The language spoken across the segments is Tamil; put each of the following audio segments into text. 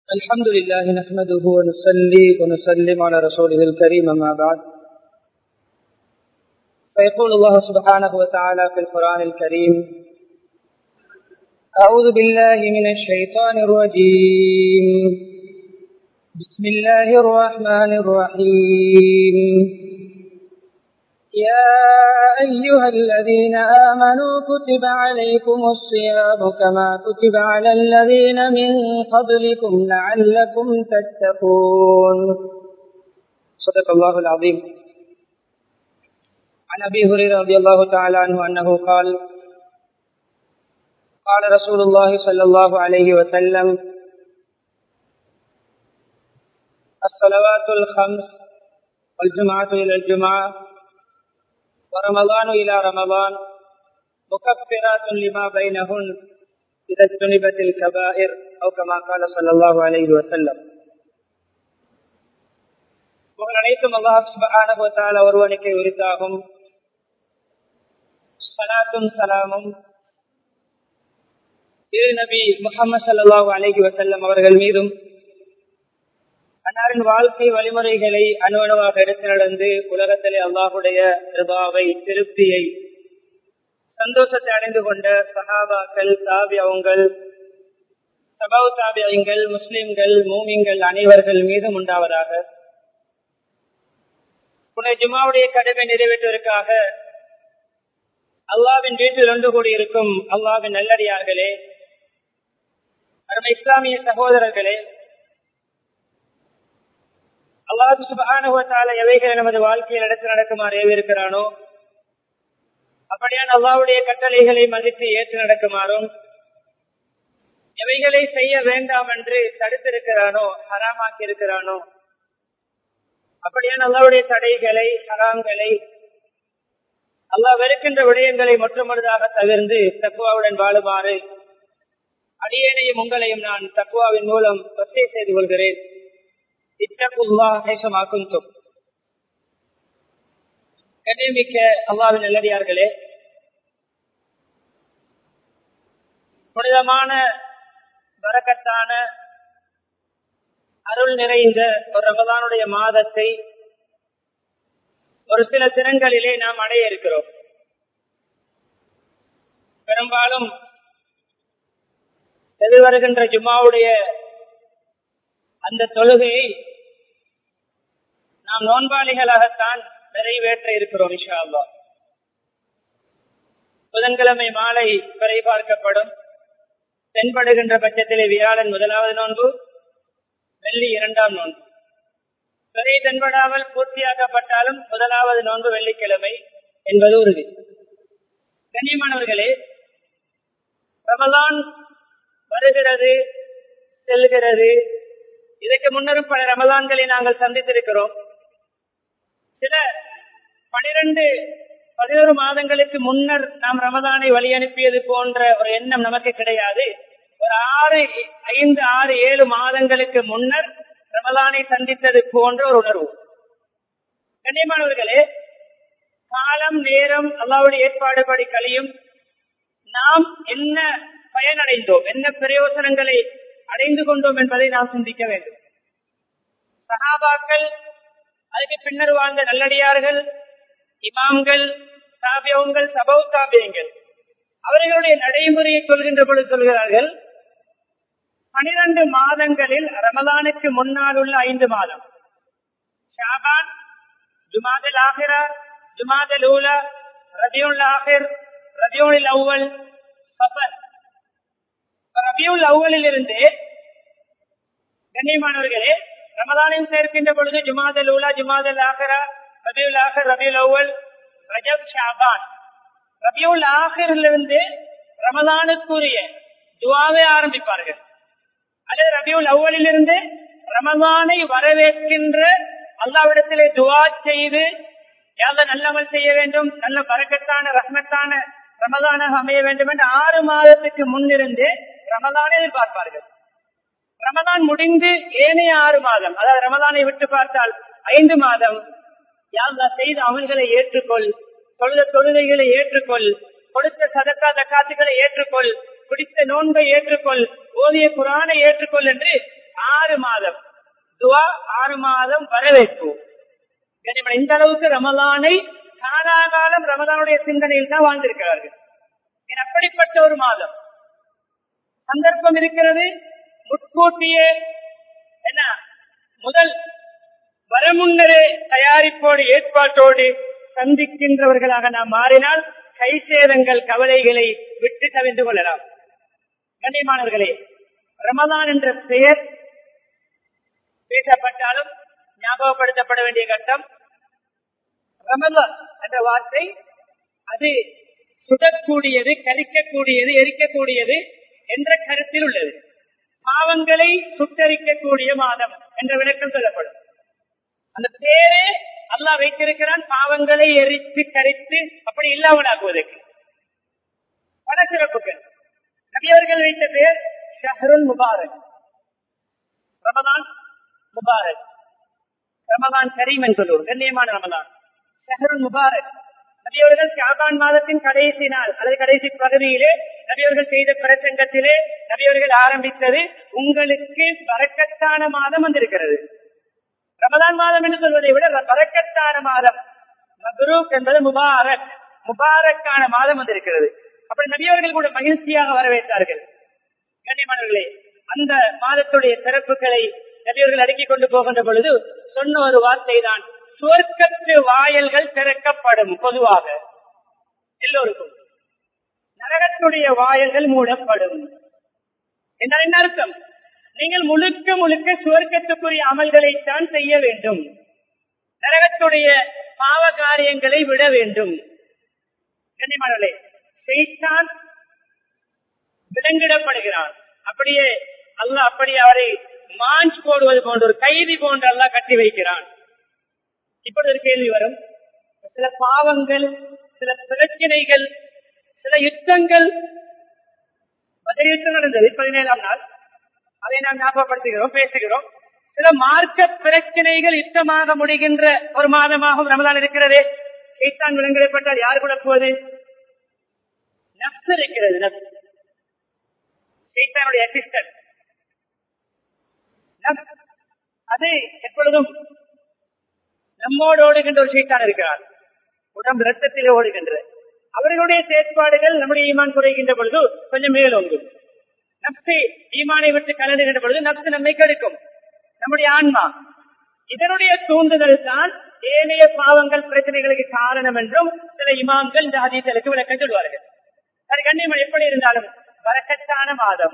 الحمد لله نحمده ونصلي ونسلم على رسوله الكريم أما بعد فيقول الله سبحانه وتعالى في القرآن الكريم أعوذ بالله من الشيطان الرجيم بسم الله الرحمن الرحيم يا أيها الذين آمنوا كتب عليكم الصيام كما كتب على الذين من قبلكم لعلكم تتقون صدق الله العظيم عن أبي هريرة رضي الله تعالى عنه أنه قال قال رسول الله صلى الله عليه وسلم الصلوات الخمس والجمعة إلى الجمعة ورمضان إلى رمضان مكفرات لما بينهن إذا اجتنبت الكبائر أو كما قال صلى الله عليه وسلم உங்கள் அனைத்தும் அல்லாஹ் சுபஹானஹு ஒருவனுக்கு உரித்தாகும் சலாத்தும் சலாமும் திரு நபி முகமது சல்லாஹூ அலஹி வசல்லம் அவர்கள் மீதும் அன்னாரின் வாழ்க்கை வழிமுறைகளை அணுவணுவாக எடுத்து நடந்து உலகத்திலே அல்லாஹுடைய கிருபாவை திருப்தியை சந்தோஷத்தை அடைந்து கொண்ட சஹாபாக்கள் தாபியவங்கள் சபவு தாபியங்கள் முஸ்லிம்கள் மூமிங்கள் அனைவர்கள் மீதும் உண்டாவதாக புனை ஜுமாவுடைய கடமை நிறைவேற்றுவதற்காக அல்லாவின் வீட்டில் ஒன்று கூடியிருக்கும் அல்லாவின் நல்லடியார்களே அருமை இஸ்லாமிய சகோதரர்களே அல்லாஹு சுபானுவத்தால எவைகளை நமது வாழ்க்கையில் எடுத்து நடக்குமாறு ஏவிருக்கிறானோ அப்படியான அல்லாவுடைய கட்டளைகளை மதித்து ஏற்று நடக்குமாறும் எவைகளை செய்ய வேண்டாம் என்று தடுத்திருக்கிறானோ ஹராமாக்கி இருக்கிறானோ அப்படியான அல்லாவுடைய தடைகளை ஹராம்களை அல்லாஹ் வெறுக்கின்ற விடயங்களை மொற்றமொழுதாக தவிர்ந்து தக்குவாவுடன் வாழுமாறு அடியேனையும் உங்களையும் நான் தக்குவாவின் மூலம் வசதி செய்து கொள்கிறேன் கண்ணியமிக்க அல்லாவின் நல்லடியார்களே புனிதமான வரக்கத்தான அருள் நிறைந்த ஒரு ரமதானுடைய மாதத்தை ஒரு சில திறன்களிலே நாம் அடைய இருக்கிறோம் பெரும்பாலும் எதிர்வருகின்ற ஜும்மாவுடைய அந்த தொழுகையை நாம் நோன்பாளிகளாகத்தான் நிறைவேற்ற இருக்கிறோம் இஷா அல்லா புதன்கிழமை மாலை பிறை பார்க்கப்படும் தென்படுகின்ற பட்சத்திலே வியாழன் முதலாவது நோன்பு வெள்ளி இரண்டாம் நோன்பு பிறை தென்படாமல் பூர்த்தியாக்கப்பட்டாலும் முதலாவது நோன்பு வெள்ளிக்கிழமை என்பது உறுதி கண்ணியமானவர்களே ரமலான் வருகிறது செல்கிறது இதற்கு முன்னரும் பல ரமலான்களை நாங்கள் சந்தித்திருக்கிறோம் சில பனிரெண்டு பதினோரு மாதங்களுக்கு முன்னர் நாம் ரமதானை வழி அனுப்பியது போன்ற ஒரு எண்ணம் நமக்கு கிடையாது ஒரு ஆறு ஐந்து ஆறு ஏழு மாதங்களுக்கு முன்னர் ரமதானை சந்தித்தது போன்ற ஒரு உணர்வு கண்ணியமானவர்களே காலம் நேரம் அல்லாவுடைய ஏற்பாடுபடி கழியும் நாம் என்ன பயனடைந்தோம் என்ன பிரயோசனங்களை அடைந்து கொண்டோம் என்பதை நாம் சிந்திக்க வேண்டும் சகாபாக்கள் அதுக்கு பின்னர் வாழ்ந்த நல்லடியார்கள் இமாம்கள் தாபியவங்கள் சபவு தாபியங்கள் அவர்களுடைய நடைமுறையை சொல்கின்ற பொழுது சொல்கிறார்கள் பனிரெண்டு மாதங்களில் ரமலானுக்கு முன்னால் உள்ள ஐந்து மாதம் ஷாபான் ஜுமாதல் ஆஹிரா ஜுமாதல் ஊலா ரபியுல் ஆஹிர் ரபியுல் அவ்வல் சஃபர் ரபியுல் அவ்வலில் இருந்து கண்ணியமானவர்களே ரமதானையும் சேர்க்கின்ற பொழுது ஜுமாதல் ஊலா ஜுமாதல் ஆஹரா ரபியுல் ஆஹர் ரபியுல் அவ்வல் ரஜப் ஷாபான் ரபியுல் ஆஹரிலிருந்து ரமதானுக்குரிய துவாவை ஆரம்பிப்பார்கள் அல்லது ரபியுல் அவ்வலில் இருந்து ரமதானை வரவேற்கின்ற அல்லாவிடத்திலே துவா செய்து யாவது நல்லமல் செய்ய வேண்டும் நல்ல பறக்கத்தான ரஹ்மத்தான ரமதானாக அமைய வேண்டும் என்று ஆறு மாதத்துக்கு முன்னிருந்து ரமதானை எதிர்பார்ப்பார்கள் ரமதான் முடிந்து ஏனைய ஆறு மாதம் அதாவது ரமதானை விட்டு பார்த்தால் ஐந்து மாதம் யாழ்லா செய்த அமல்களை ஏற்றுக்கொள் தொழுத தொழுகைகளை ஏற்றுக்கொள் கொடுத்த சதக்கா தக்காத்துகளை ஏற்றுக்கொள் பிடித்த நோன்பை ஏற்றுக்கொள் ஓதிய குரானை ஏற்றுக்கொள் என்று ஆறு மாதம் துவா ஆறு மாதம் வரவேற்பு கண்ணியமான இந்த அளவுக்கு ரமலானை காலாகாலம் ரமலானுடைய சிந்தனையில் தான் வாழ்ந்திருக்கிறார்கள் இது அப்படிப்பட்ட ஒரு மாதம் சந்தர்ப்பம் இருக்கிறது முட்கூட்டியே என்ன முதல் வரமுன்னரே தயாரிப்போடு ஏற்பாட்டோடு சந்திக்கின்றவர்களாக நாம் மாறினால் கை சேதங்கள் கவலைகளை விட்டு தவிர்த்து கொள்ளலாம் கண்ணியமானவர்களே ரமதான் என்ற பெயர் பேசப்பட்டாலும் ஞாபகப்படுத்தப்பட வேண்டிய கட்டம் ரமதான் என்ற வார்த்தை அது சுடக்கூடியது கரிக்கக்கூடியது எரிக்கக்கூடியது என்ற கருத்தில் உள்ளது பாவங்களை சுட்டரிக்கக்கூடிய மாதம் என்ற விளக்கம் சொல்லப்படும் அந்த பேரே அல்லாஹ் வைத்திருக்கிறான் பாவங்களை எரித்து கரித்து அப்படி இல்லாமலாக்குவதற்கு பல சிறப்புகள் நபியவர்கள் வைத்த பேர் ஷஹருல் முபாரக் ரமதான் முபாரக் ரமதான் கரீம் என்று சொல்லுவோம் கண்ணியமான ரமதான் ஷஹருல் முபாரக் நபியவர்கள் ஷாபான் மாதத்தின் கடைசி நாள் அல்லது கடைசி பகுதியிலே நபியவர்கள் செய்த பிரசங்கத்திலே நபியவர்கள் ஆரம்பித்தது உங்களுக்கு வரக்கத்தான மாதம் வந்திருக்கிறது ரமதான் மாதம் என்று சொல்வதை விட பறக்கத்தான மாதம் மக்ரூக் என்பது முபாரக் முபாரக்கான மாதம் வந்திருக்கிறது அப்படி நபியவர்கள் கூட மகிழ்ச்சியாக வரவேற்றார்கள் கண்ணியமானவர்களே அந்த மாதத்துடைய சிறப்புகளை நபியவர்கள் அடுக்கிக் கொண்டு போகின்ற பொழுது சொன்ன ஒரு வார்த்தை தான் சுவர்க்கத்து வாயல்கள் திறக்கப்படும் பொதுவாக எல்லோருக்கும் நரகத்துடைய வாயல்கள் மூடப்படும் என்றால் என்ன அர்த்தம் நீங்கள் முழுக்க முழுக்க சுவர்க்கத்துக்குரிய அமல்களைத்தான் செய்ய வேண்டும் நரகத்துடைய பாவ காரியங்களை விட வேண்டும் கண்ணியமானே செய்தான் விலங்கிடப்படுகிறான் அப்படியே அல்ல அப்படி அவரை மாஞ்ச் போடுவது போன்ற ஒரு கைதி போன்று அல்ல கட்டி வைக்கிறான் இப்படி ஒரு கேள்வி வரும் சில பாவங்கள் சில பிரச்சனைகள் சில யுத்தங்கள் பதில் யுத்தம் நடந்தது பதினேழாம் நாள் அதை நாம் ஞாபகப்படுத்துகிறோம் பேசுகிறோம் சில மார்க்க பிரச்சனைகள் யுத்தமாக முடிகின்ற ஒரு மாதமாகவும் ரமதான் இருக்கிறதே சைத்தான் விலங்கிடப்பட்டால் யார் குழப்புவது நப்சு இருக்கிறது நப்சு சைத்தானுடைய அசிஸ்டன்ட் அது எப்பொழுதும் நம்மோடு ஓடுகின்ற ஒரு சைத்தான் இருக்கிறார் உடம்பு ரத்தத்திலே ஓடுகின்ற அவர்களுடைய செயற்பாடுகள் நம்முடைய ஈமான் குறைகின்ற பொழுது கொஞ்சம் மேலோங்கும் நப்சை ஈமானை விட்டு கலந்துகின்ற பொழுது நப்சு நம்மை கெடுக்கும் நம்முடைய ஆன்மா இதனுடைய தூண்டுதல் தான் ஏனைய பாவங்கள் பிரச்சனைகளுக்கு காரணம் என்றும் சில இமாம்கள் இந்த அதிசலுக்கு விளக்கம் சொல்வார்கள் அது கண்ணியமன் எப்படி இருந்தாலும் வரக்கத்தான மாதம்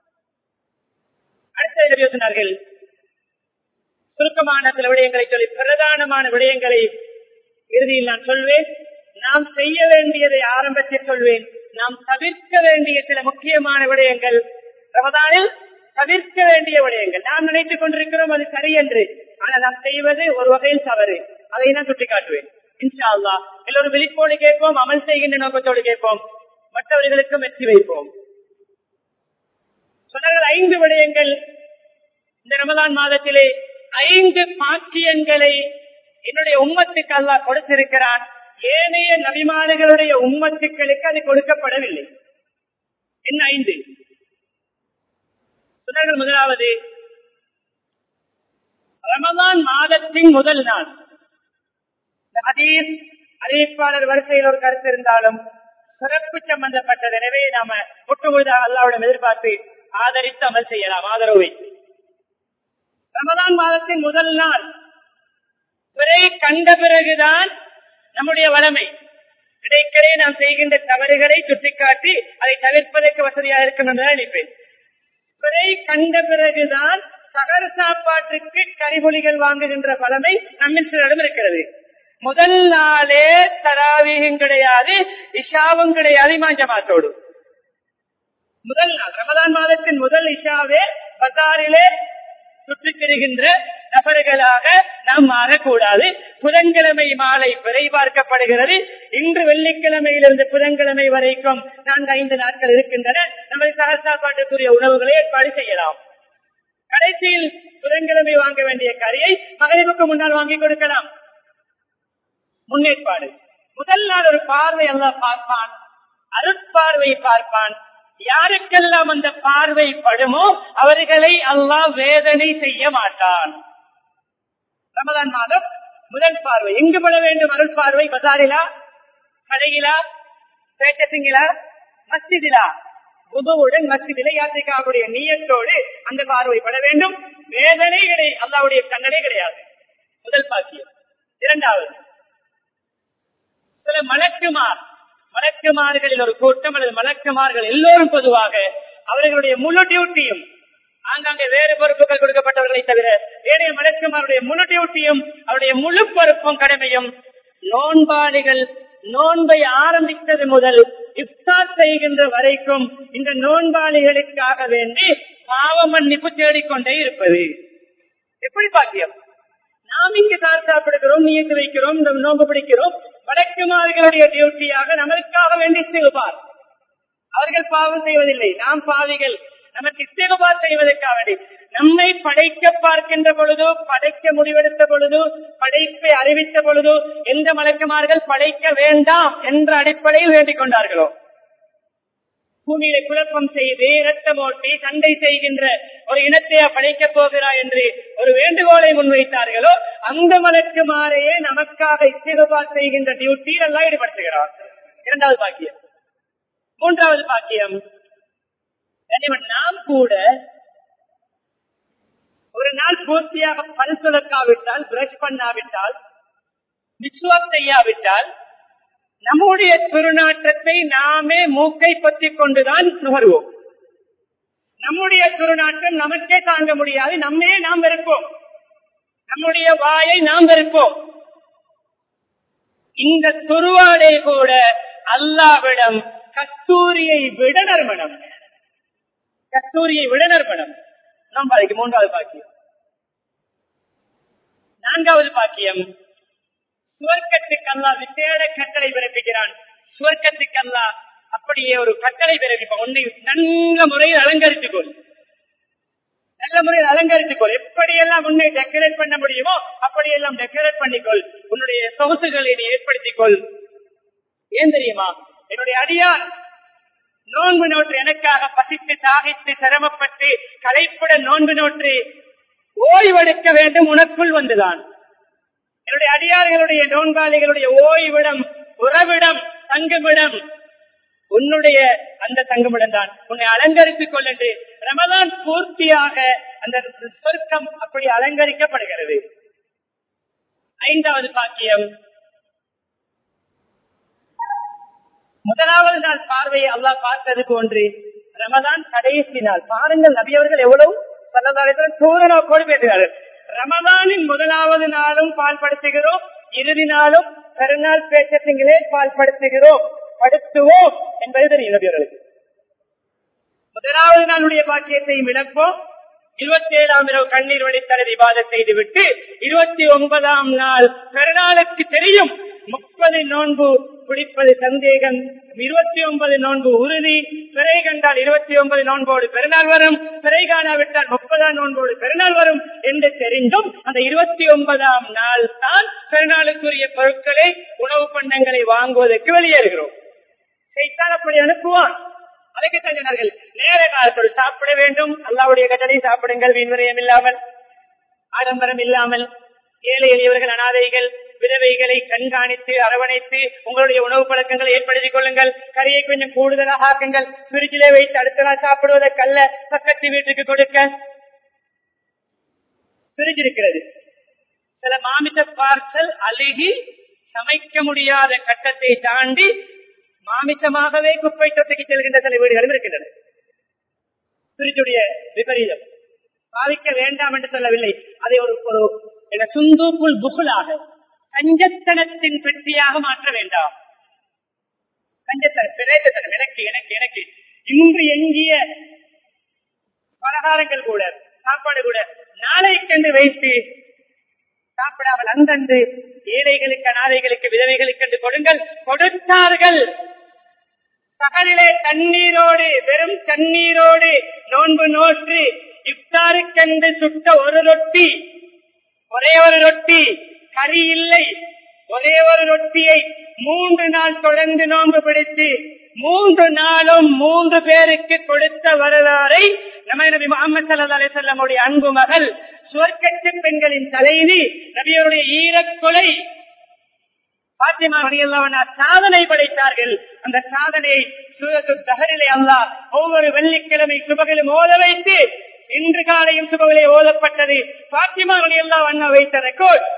அடுத்த சொன்னார்கள் சுருக்கமான சில விடயங்களை சொல்லி பிரதானமான விடயங்களை இறுதியில் நான் சொல்வேன் நாம் செய்ய வேண்டியதை ஆரம்பத்தில் சொல்வேன் நாம் தவிர்க்க வேண்டிய சில முக்கியமான விடயங்கள் ரமதானில் தவிர்க்க வேண்டிய விடயங்கள் நாம் நினைத்துக் கொண்டிருக்கிறோம் அது சரி என்று ஆனால் நாம் செய்வது ஒரு வகையில் தவறு அதை நான் சுட்டிக்காட்டுவேன் இன்ஷா அல்லா எல்லோரும் விழிப்போடு கேட்போம் அமல் செய்கின்ற நோக்கத்தோடு கேட்போம் மற்றவர்களுக்கும் வெற்றி வைப்போம் சொன்னார்கள் ஐந்து விடயங்கள் இந்த ரமதான் மாதத்திலே ஐந்து பாக்கியங்களை என்னுடைய உம்மத்துக்கு அல்லா கொடுத்திருக்கிறான் ஏனைய நபிமாறுகளுடைய உம்மத்துக்களுக்கு அது கொடுக்கப்படவில்லை என்ன ஐந்து சொன்னார்கள் முதலாவது ரமதான் மாதத்தின் முதல் நாள் ஹதீஸ் அறிவிப்பாளர் வரிசையில் ஒரு கருத்து இருந்தாலும் சிறப்பு சம்பந்தப்பட்டது எனவே நாம முற்றுமுழுதாக அல்லாவிடம் எதிர்பார்த்து ஆதரித்து அமல் செய்யலாம் ஆதரவு வைத்து ரமதான் மாதத்தின் முதல் நாள் பிறை கண்ட பிறகுதான் நம்முடைய வளமை இடைக்கடை நாம் செய்கின்ற தவறுகளை சுட்டிக்காட்டி அதை தவிர்ப்பதற்கு வசதியாக இருக்கும் என்று நினைப்பேன் பிறை கண்ட பிறகுதான் சகர சாப்பாட்டுக்கு கரிமொழிகள் வாங்குகின்ற பலமை நம்மில் சிலரிடம் இருக்கிறது முதல் நாளே தராவீகம் கிடையாது இஷாவும் கிடையாது மாஞ்சமாத்தோடு முதல் நாள் ரமதான் மாதத்தின் முதல் இஷாவே பசாரிலே சுற்றித் திரிகின்ற நபர்களாக நாம் மாறக்கூடாது புதன்கிழமை மாலை பிறை பார்க்கப்படுகிறது இன்று வெள்ளிக்கிழமையிலிருந்து புதன்கிழமை வரைக்கும் நான்கு ஐந்து நாட்கள் இருக்கின்றன நமது சகசாப்பாட்டுக்குரிய உணவுகளை ஏற்பாடு செய்யலாம் கடைசியில் புதன்கிழமை வாங்க வேண்டிய கறியை மகளிருக்கு முன்னால் வாங்கி கொடுக்கலாம் முன்னேற்பாடு முதல் நாள் ஒரு பார்வை அல்ல பார்ப்பான் அருட்பார்வை பார்ப்பான் யாருக்கெல்லாம் அந்த பார்வை படுமோ அவர்களை அல்லாஹ் வேதனை செய்ய மாட்டான் ரமதான் மாதம் முதல் பார்வை எங்கு பட வேண்டும் அருள் பார்வை பசாரிலா கடையிலா பேச்சசிங்கிலா மஸ்ஜிதிலா புதுவுடன் மஸ்ஜிதிலே யாத்திரைக்காவுடைய நீயத்தோடு அந்த பார்வை பட வேண்டும் வேதனைகளை அல்லாவுடைய கண்ணடே கிடையாது முதல் பாக்கியம் இரண்டாவது சில மலக்குமார் மலக்குமார்களில் ஒரு கூட்டம் அல்லது மலக்குமார்கள் எல்லோரும் பொதுவாக அவர்களுடைய முழு டியூட்டியும் ஆங்காங்கே வேறு பொறுப்புகள் கொடுக்கப்பட்டவர்களை தவிர ஏனைய மலக்குமாருடைய முழு டியூட்டியும் அவருடைய முழு பொறுப்பும் கடமையும் நோன்பாளிகள் நோன்பை ஆரம்பித்தது முதல் இப்தார் செய்கின்ற வரைக்கும் இந்த நோன்பாளிகளுக்காக வேண்டி பாவ மன்னிப்பு தேடிக்கொண்டே இருப்பது எப்படி பாக்கியம் நாம் இங்கு தார் சாப்பிடுகிறோம் நீத்து வைக்கிறோம் இந்த நோன்பு பிடிக்கிறோம் வடக்குமார்களுடைய டியூட்டியாக நமக்காக வேண்டி செய்வார் அவர்கள் பாவம் செய்வதில்லை நாம் பாவிகள் நமக்கு இஸ்திகபார் செய்வதற்காக வேண்டி நம்மை படைக்க பார்க்கின்ற பொழுது படைக்க முடிவெடுத்த பொழுது படைப்பை அறிவித்த பொழுது எந்த மலக்குமார்கள் படைக்க வேண்டாம் என்ற அடிப்படையில் வேண்டிக் கொண்டார்களோ பூமியில குழப்பம் செய்து இரத்தம் ஓட்டி சண்டை செய்கின்ற ஒரு இனத்தையா படைக்கப் போகிறா என்று ஒரு வேண்டுகோளை முன்வைத்தார்களோ அந்த மலக்குமாரையே நமக்காக இஸ்திகபார் செய்கின்ற டியூட்டியில் எல்லாம் ஈடுபடுத்துகிறார் இரண்டாவது பாக்கியம் மூன்றாவது பாக்கியம் நாம் கூட ஒரு நாள் பூர்த்தியாக பல் சுழக்காவிட்டால் பிரஷ் பண்ணாவிட்டால் விஸ்வாஸ் செய்யாவிட்டால் நம்முடைய துருநாற்றத்தை நாமே மூக்கை பற்றிக் கொண்டுதான் நுகர்வோம் நம்முடைய துருநாற்றம் நமக்கே தாங்க முடியாது நம்மே நாம் வெறுப்போம் நம்முடைய வாயை நாம் வெறுப்போம் இந்த துருவாடை கூட அல்லாவிடம் கஸ்தூரியை விட நறுமணம் கஸ்தூரியை விட நறுமணம் நாம் பாதிக்கு மூன்றாவது பாக்கியம் நான்காவது பாக்கியம் சுவர்க்கத்துக்கு அல்லா விசேட கட்டளை பிறப்பிக்கிறான் சுவர்க்கத்துக்கு அல்லா அப்படியே ஒரு கட்டளை பிறப்பிப்பான் உன்னை நல்ல முறையில் அலங்கரித்துக் கொள் நல்ல முறையில் அலங்கரித்துக் கொள் எப்படியெல்லாம் உன்னை டெக்கரேட் பண்ண முடியுமோ அப்படியெல்லாம் டெக்கரேட் பண்ணிக்கொள் உன்னுடைய சொகுசுகளை நீ ஏற்படுத்திக் கொள் ஏன் தெரியுமா என்னுடைய அடியார் நோன்பு நோற்று எனக்காக பசித்து தாகித்து சிரமப்பட்டு கலைப்புடன் நோன்பு நோற்று ஓய்வெடுக்க வேண்டும் உனக்குள் வந்துதான் என்னுடைய அடியார்களுடைய நோன்பாளிகளுடைய ஓய்விடம் உறவிடம் தங்குமிடம் உன்னுடைய அந்த தங்குமிடம் தான் உன்னை அலங்கரித்துக் கொள்ளட்டு ரமதான் பூர்த்தியாக அந்த சொர்க்கம் அப்படி அலங்கரிக்கப்படுகிறது ஐந்தாவது பாக்கியம் முதலாவது நாள் பார்வையை அல்லாஹ் பார்த்தது போன்று ரமதான் கடைசி நாள் பாருங்கள் நபியவர்கள் எவ்வளவு சூரனோக்கோடு பேசுகிறார்கள் ரமதானின் முதலாவது நாளும் பால்படுத்துகிறோம் இறுதி நாளும் கருநாள் பேச்சத்திங்களே பால்படுத்துகிறோம் படுத்துவோம் என்பது தெரியும் நபியவர்களுக்கு முதலாவது நாளுடைய பாக்கியத்தையும் இழப்போம் இருபத்தி ஏழாம் இரவு கண்ணீர் வழித்தர விவாதம் செய்துவிட்டு இருபத்தி ஒன்பதாம் நாள் பெருநாளுக்கு தெரியும் முப்பது நோன்பு பிடிப்பது சந்தேகம் இருபத்தி ஒன்பது நோன்பு உறுதி பிறை கண்டால் இருபத்தி ஒன்பது நோன்போடு பெருநாள் வரும் பிறை காணாவிட்டால் முப்பதாம் நோன்போடு பெருநாள் வரும் என்று தெரிந்தும் அந்த இருபத்தி ஒன்பதாம் நாள் தான் பெருநாளுக்குரிய பொருட்களை உணவு பண்டங்களை வாங்குவதற்கு வெளியேறுகிறோம் செய்தால் அப்படி அனுப்புவான் அதுக்கு தங்கினார்கள் நேர காலத்தோடு சாப்பிட வேண்டும் அல்லாவுடைய கட்டளை சாப்பிடுங்கள் வீண்வரையம் இல்லாமல் ஆடம்பரம் இல்லாமல் ஏழை எளியவர்கள் அனாதைகள் விதவைகளை கண்காணித்து அரவணைத்து உங்களுடைய உணவு பழக்கங்களை ஏற்படுத்திக் கொள்ளுங்கள் கறியை கொஞ்சம் கூடுதலாக ஆக்குங்கள் பிரிட்ஜிலே வைத்து அடுத்த நாள் சாப்பிடுவதற்கல்ல பக்கத்து வீட்டுக்கு கொடுக்க பிரிட்ஜ் இருக்கிறது சில மாமிச பார்சல் அழுகி சமைக்க முடியாத கட்டத்தை தாண்டி மாமிசமாகவே குப்பை தொட்டிக்கு செல்கின்ற சில வீடுகளும் இருக்கின்றன பிரிட்ஜுடைய விபரீதம் பாவிக்க வேண்டாம் என்று சொல்லவில்லை அதை ஒரு ஒரு சுந்தூக்குள் புகுலாக கஞ்சத்தனத்தின் பெட்டியாக மாற்ற வேண்டாம் கஞ்சத்தனம் பிரேத்தனம் எனக்கு எனக்கு எனக்கு இன்று எஞ்சிய பலகாரங்கள் கூட சாப்பாடு கூட நாளைக்கென்று வைத்து சாப்பிடாமல் அந்தந்து ஏழைகளுக்கு அனாதைகளுக்கு விதவைகளுக்கு என்று கொடுங்கள் கொடுத்தார்கள் பகலிலே தண்ணீரோடு வெறும் தண்ணீரோடு நோன்பு நோற்று இஃப்தாருக்கென்று சுட்ட ஒரு ரொட்டி ஒரே ஒரு ரொட்டி கறி இல்லை ஒரே ஒரு ரொட்டியை மூன்று நாள் தொடர்ந்து நோன்பு பிடித்து மூன்று நாளும் மூன்று பேருக்கு கொடுத்த வரலாறை நம்ம நபி முகமது சல்லா அலிசல்லமுடைய அன்பு மகள் சுவர்க்கத்து பெண்களின் தலைவி நபியருடைய ஈரக்கொலை பாத்திமா அலியல்லாவனா சாதனை படைத்தார்கள் அந்த சாதனையை சூரத்து தகரிலே அல்லா ஒவ்வொரு வெள்ளிக்கிழமை சுபகளும் ஓத வைத்து இன்று காலையும் சுபகளே ஓதப்பட்டது பாத்திமா அலியல்லா அண்ணா வைத்த ரெக்கார்ட்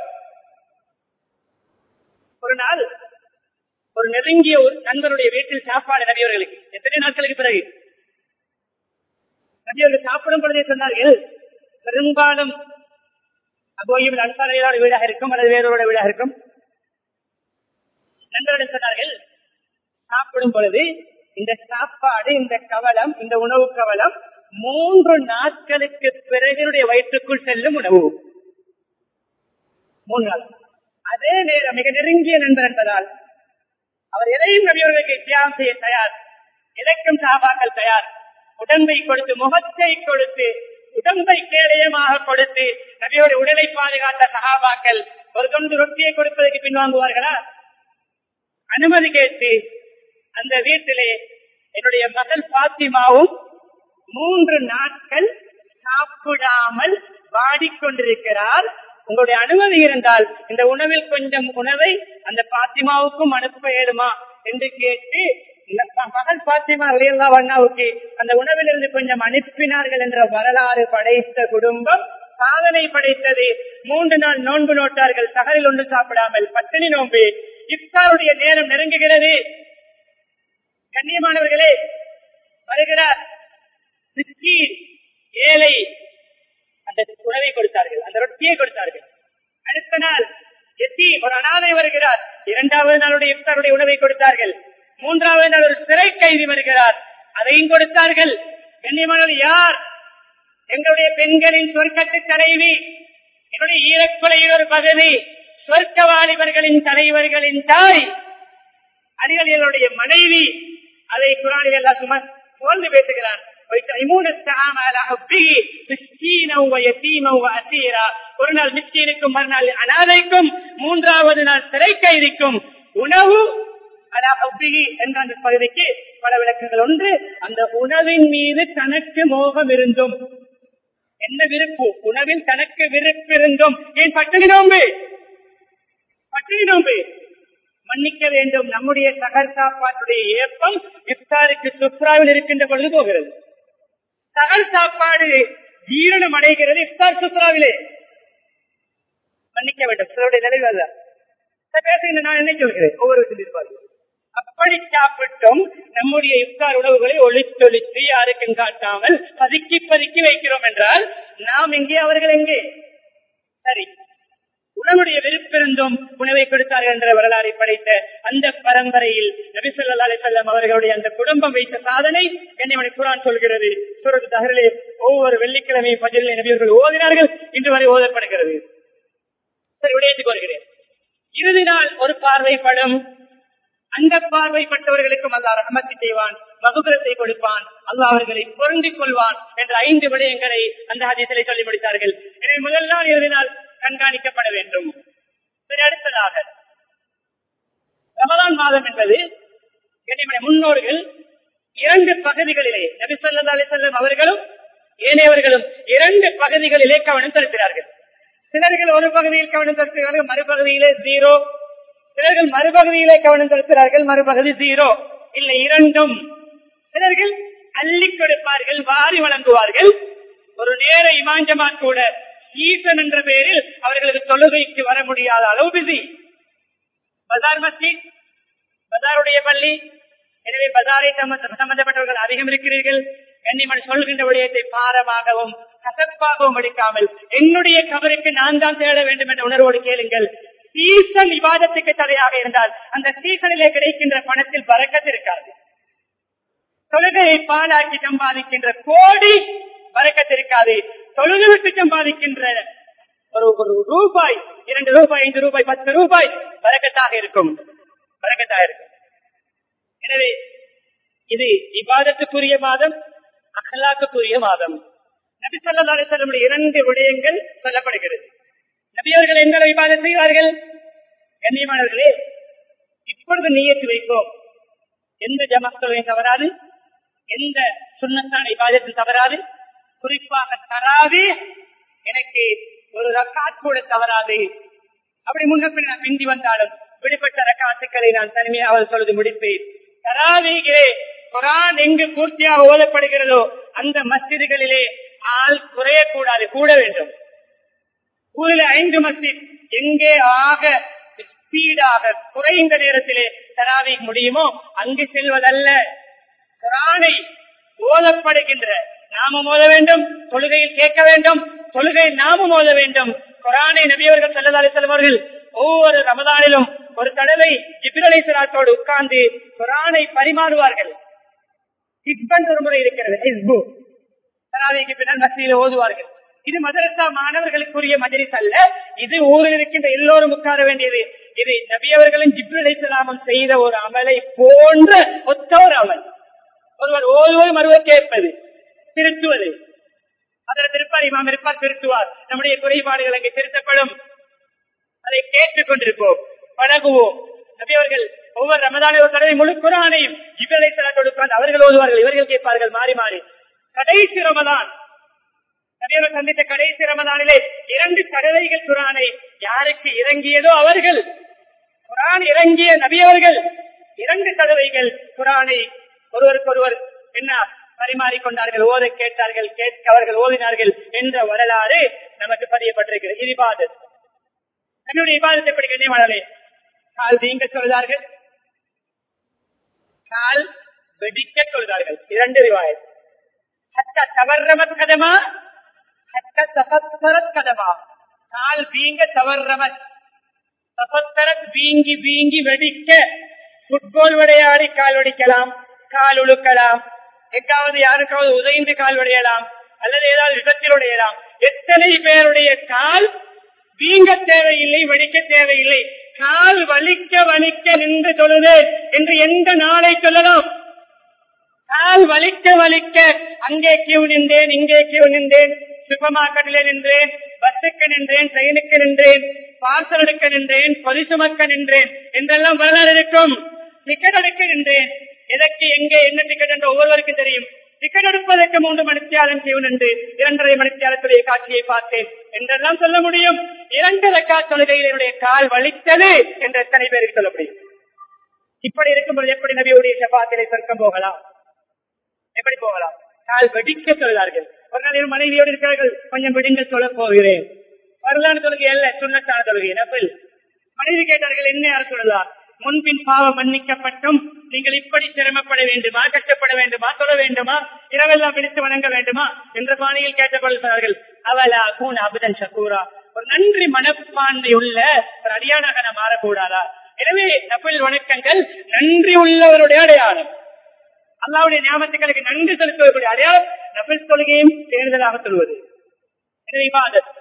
ஒரு நாள் ஒரு நெருங்கிய ஒரு நண்பருடைய வீட்டில் சாப்பாடு நபியவர்களுக்கு எத்தனை நாட்களுக்கு பிறகு நபியவர்கள் சாப்பிடும் பொழுதே சொன்னார்கள் பெரும்பாலும் அபோயும் அன்சாலையோட வீடாக இருக்கும் அல்லது வேறோட வீடாக இருக்கும் நண்பர்கள் சொன்னார்கள் சாப்பிடும் பொழுது இந்த சாப்பாடு இந்த கவலம் இந்த உணவு கவலம் மூன்று நாட்களுக்கு பிறகு வயிற்றுக்குள் செல்லும் உணவு மூன்று நாள் அதே நேரம் மிக நெருங்கிய நண்பர் என்பதால் அவர் எதையும் நபியவர்களுக்கு தியாகம் செய்ய தயார் இலக்கம் சாபாக்கள் தயார் உடம்பை கொடுத்து முகத்தை கொடுத்து உடம்பை கேடயமாக கொடுத்து நபியோட உடலை பாதுகாத்த சகாபாக்கள் ஒரு தொண்டு ரொட்டியை கொடுப்பதற்கு பின்வாங்குவார்களா அனுமதி கேட்டு அந்த வீட்டிலே என்னுடைய மகள் பாத்திமாவும் மூன்று நாட்கள் சாப்பிடாமல் வாடிக்கொண்டிருக்கிறார் உங்களுடைய அனுமதி இருந்தால் இந்த உணவில் கொஞ்சம் உணவை அந்த பாத்திமாவுக்கும் அனுப்ப இயலுமா என்று கேட்டு மகள் பாத்திமா அலியல்லா அண்ணாவுக்கு அந்த உணவிலிருந்து கொஞ்சம் அனுப்பினார்கள் என்ற வரலாறு படைத்த குடும்பம் சாதனை படைத்தது மூன்று நாள் நோன்பு நோட்டார்கள் சகலில் ஒன்று சாப்பிடாமல் பட்டினி நோன்பு இஃப்தாருடைய நேரம் நெருங்குகிறது கண்ணியமானவர்களே வருகிறார் ஏழை அந்த உணவை கொடுத்தார்கள் அந்த ரொட்டியை கொடுத்தார்கள் அடுத்த நாள் எத்தி ஒரு அனாதை வருகிறார் இரண்டாவது நாளுடைய இஃப்தாருடைய உணவை கொடுத்தார்கள் மூன்றாவது நாள் ஒரு சிறை கைதி வருகிறார் அதையும் கொடுத்தார்கள் கண்ணியமானவர் யார் எங்களுடைய பெண்களின் சொர்க்கத்து தலைவி என்னுடைய ஈரக்குலையில் ஒரு பகுதி சொர்க்க வாலிபர்களின் தலைவர்களின் தாய் அடிகளினுடைய மனைவி அதை குரானில் எல்லாம் சும புகழ்ந்து பேசுகிறான் ஒரு நாள் மிச்சீனுக்கும் மறுநாள் அனாதைக்கும் மூன்றாவது நாள் சிறை கைதிக்கும் உணவு என்ற அந்த பகுதிக்கு பல விளக்கங்கள் ஒன்று அந்த உணவின் மீது தனக்கு மோகம் இருந்தும் என்ன விருப்பு உணவில் தனக்கு விருப்பு இருந்தும் ஏன் பட்டினி நோம்பு பட்டினி நோம்பு மன்னிக்க வேண்டும் நம்முடைய சகர் சாப்பாட்டுடைய ஏப்பம் இஃப்தாருக்கு சுப்ராவில் இருக்கின்ற பொழுது போகிறது சகல் சாப்பாடு ஜீரணம் அடைகிறது இஃப்தார் சுப்ராவிலே மன்னிக்க வேண்டும் சிலருடைய நிலைவு அல்ல பேசுகின்ற நான் என்ன சொல்கிறேன் ஒவ்வொரு சொல்லியிருப்பார்கள் அப்படி சாப்பிட்டும் நம்முடைய இஃப்தார் உணவுகளை ஒளித்தொழித்து யாருக்கும் காட்டாமல் பதுக்கி பதுக்கி வைக்கிறோம் என்றால் நாம் எங்கே அவர்கள் எங்கே சரி உணவுடைய விருப்பிருந்தும் உணவை கொடுத்தார்கள் என்ற வரலாறை படைத்த அந்த பரம்பரையில் நபிசல்லா அலிசல்லம் அவர்களுடைய அந்த குடும்பம் வைத்த சாதனை என்னை குரான் சொல்கிறது சுரது தகரிலே ஒவ்வொரு வெள்ளிக்கிழமையும் பதிலே நபியர்கள் ஓதினார்கள் இன்று வரை ஓதப்படுகிறது சரி விடயத்துக்கு வருகிறேன் இறுதி நாள் ஒரு பார்வைப்படும் அந்த பார்வைப்பட்டவர்களுக்கும் அல்லா ரஹமத்தி செய்வான் வகுப்புரத்தை கொடுப்பான் அல்லாஹ் அவர்களை பொருந்திக் கொள்வான் என்ற ஐந்து விடயங்களை அந்த ஹதீசிலை சொல்லி முடித்தார்கள் எனவே முதல் நாள் இறுதி நாள் கண்காணிக்கப்பட வேண்டும் சரி அடுத்ததாக ரமலான் மாதம் என்பது முன்னோர்கள் இரண்டு பகுதிகளிலே நபி சொல்லா அலிசல்லம் அவர்களும் ஏனையவர்களும் இரண்டு பகுதிகளிலே கவனம் செலுத்தினார்கள் சிலர்கள் ஒரு பகுதியில் கவனம் செலுத்துகிறார்கள் மறுபகுதியிலே ஜீரோ சிலர்கள் மறுபகுதியிலே கவனம் செலுத்துகிறார்கள் மறுபகுதி ஜீரோ இல்லை இரண்டும் சிலர்கள் அள்ளி கொடுப்பார்கள் வாரி வழங்குவார்கள் ஒரு நேர இமாஞ்சமா கூட சீசன் என்ற பெயரில் அவர்களுக்கு தொழுகைக்கு வர முடியாத அளவு பிஸி பஜார் மஸ்ஜித் பஜாருடைய பள்ளி எனவே பஜாரை சம்பந்தப்பட்டவர்கள் அதிகம் இருக்கிறீர்கள் கண்ணிமணி சொல்கின்ற விடயத்தை பாரமாகவும் கசப்பாகவும் எடுக்காமல் என்னுடைய கபருக்கு நான் தான் தேட வேண்டும் என்ற உணர்வோடு கேளுங்கள் சீசன் விவாதத்துக்கு தடையாக இருந்தால் அந்த சீசனிலே கிடைக்கின்ற பணத்தில் பறக்கத்து இருக்காது தொழுகையை பாலாக்கி சம்பாதிக்கின்ற கோடி வரக்கத்திருக்காது தொழுது விட்டு சம்பாதிக்கின்ற ஒரு ஒரு ரூபாய் இரண்டு ரூபாய் ஐந்து ரூபாய் பத்து ரூபாய் வரக்கத்தாக இருக்கும் வரக்கத்தாக இருக்கும் எனவே இது இபாதத்துக்குரிய மாதம் அகலாக்குரிய மாதம் நபி சொல்லா அலிசல்லுடைய இரண்டு விடயங்கள் சொல்லப்படுகிறது நபியவர்கள் எந்த விவாதம் செய்வார்கள் கண்ணியமானவர்களே இப்பொழுது நீயத்து வைப்போம் எந்த ஜமத்தொகையும் தவறாது எந்த சுண்ணத்தான இபாதத்தில் தவறாது குறிப்பாக தராது எனக்கு ஒரு ரக்காத் கூட தவறாது அப்படி முன்ன பிந்தி வந்தாலும் விடுபட்ட ரக்காத்துக்களை நான் தனிமையாக சொல்வது முடிப்பேன் தராவீகளே குரான் எங்கு பூர்த்தியாக ஓதப்படுகிறதோ அந்த மஸ்ஜிதுகளிலே ஆள் குறையக்கூடாது கூட வேண்டும் ஊரில் ஐந்து மஸ்ஜித் எங்கே ஆக ஸ்பீடாக குறைந்த நேரத்திலே தராவி முடியுமோ அங்கு செல்வதல்ல குரானை ஓதப்படுகின்ற நாமும் ஓத வேண்டும் தொழுகையில் கேட்க வேண்டும் தொழுகை நாமும் ஓத வேண்டும் குரானை நபியவர்கள் செல்லதாலே செல்வார்கள் ஒவ்வொரு ரமதானிலும் ஒரு தடவை இப்ரலேஸ்வராத்தோடு உட்கார்ந்து குரானை பரிமாறுவார்கள் ஹிஸ்பன் ஒரு முறை இருக்கிறது ஹிஸ்பு தராவிக்கு பின்னால் மத்தியில் ஓதுவார்கள் இது மதரசா மாணவர்களுக்குரிய மஜரிஸ் அல்ல இது ஊரில் இருக்கின்ற எல்லோரும் உட்கார வேண்டியது இது நபியவர்களும் ஜிப்ரலேஸ்வராமம் செய்த ஒரு அமலை போன்ற ஒத்த ஒரு அமல் ஒருவர் ஓதுவது மறுவர் கேட்பது திருத்துவது அதில் திருப்பார் இமாம் இருப்பார் திருத்துவார் நம்முடைய குறைபாடுகள் அங்கே திருத்தப்படும் அதை கேட்டுக் கொண்டிருப்போம் பழகுவோம் நபியவர்கள் ஒவ்வொரு ரமதான ஒரு தடவை முழு குரானையும் இவர்களை கொடுப்பார் அவர்கள் ஓதுவார்கள் இவர்கள் கேட்பார்கள் மாறி மாறி கடைசி ரமதான் நபியவர் சந்தித்த கடைசி ரமதானிலே இரண்டு தடவைகள் குரானை யாருக்கு இறங்கியதோ அவர்கள் குரான் இறங்கிய நபியவர்கள் இரண்டு தடவைகள் குரானை ஒருவருக்கொருவர் என்ன பரிமாறிக்கொண்டார்கள் ஓத கேட்டார்கள் கேட்க அவர்கள் ஓதினார்கள் என்ற வரலாறு நமக்கு பதியப்பட்டிருக்கிறது இது இபாதத் என்னுடைய இபாதத்தை எப்படி கண்ணியமானே கால் நீங்க சொல்கிறார்கள் கால் வெடிக்க சொல்கிறார்கள் இரண்டு ரிவாயத் ஹத்த தவறமத் கதமா ஹத்த தபத்தரத் கதமா கால் வீங்க தவறமத் தபத்தரத் வீங்கி வீங்கி வெடிக்க புட்பால் விளையாடி கால் வெடிக்கலாம் கால் உழுக்கலாம் எங்காவது யாருக்காவது உதைந்து கால் உடையலாம் அல்லது ஏதாவது விபத்தில் உடையலாம் எத்தனை பேருடைய கால் வீங்க தேவையில்லை வடிக்க தேவையில்லை கால் வலிக்க வலிக்க நின்று தொழுது என்று எந்த நாளை சொல்லலாம் கால் வலிக்க வலிக்க அங்கே கியூ நின்றேன் இங்கே கியூ நின்றேன் சூப்பர் மார்க்கெட்டில் நின்றேன் பஸ்ஸுக்கு நின்றேன் ட்ரெயினுக்கு நின்றேன் பார்சல் எடுக்க நின்றேன் பொதி சுமக்க நின்றேன் என்றெல்லாம் வரலாறு இருக்கும் டிக்கெட் எடுக்க நின்றேன் எதற்கு எங்கே என்ன டிக்கெட் என்று ஒவ்வொருவருக்கும் தெரியும் டிக்கெட் எடுப்பதற்கு மூன்று மணித்தியாலம் செய்வன் என்று இரண்டரை மணித்தியாலத்துடைய காட்சியை பார்த்தேன் என்றெல்லாம் சொல்ல முடியும் இரண்டு ரக்கா தொழுகையில் என்னுடைய கால் வலித்தது என்று எத்தனை பேருக்கு சொல்ல முடியும் இப்படி இருக்கும்போது எப்படி நபியுடைய செபாத்திரை சொர்க்கம் போகலாம் எப்படி போகலாம் கால் வெடிக்க சொல்கிறார்கள் ஒரு நாள் என் மனைவியோடு இருக்கிறார்கள் கொஞ்சம் விடுங்க சொல்ல போகிறேன் வரலாறு தொழுகை அல்ல சுண்ணத்தான தொழுகை நபில் மனைவி கேட்டார்கள் என்ன யார் சொல்லலாம் முன்பின் பாவம் மன்னிக்கப்பட்டும் நீங்கள் இப்படி சிரமப்பட வேண்டுமா கஷ்டப்பட வேண்டுமா தொழ வேண்டுமா இரவெல்லாம் பிடித்து வணங்க வேண்டுமா என்ற பாணியில் கேட்டப்படுகிறார்கள் அவலா கூன் அபுதன் சக்கூரா ஒரு நன்றி மனப்பான்மை உள்ள ஒரு அடியானாக நான் மாறக்கூடாதா எனவே நபில் வணக்கங்கள் நன்றி உள்ளவருடைய அடையாளம் அல்லாவுடைய ஞாபகத்துக்களுக்கு நன்றி செலுத்துவதற்குரிய அடையாளம் நபில் தொழுகையும் தேர்தலாக சொல்வது எனவே இபாதத்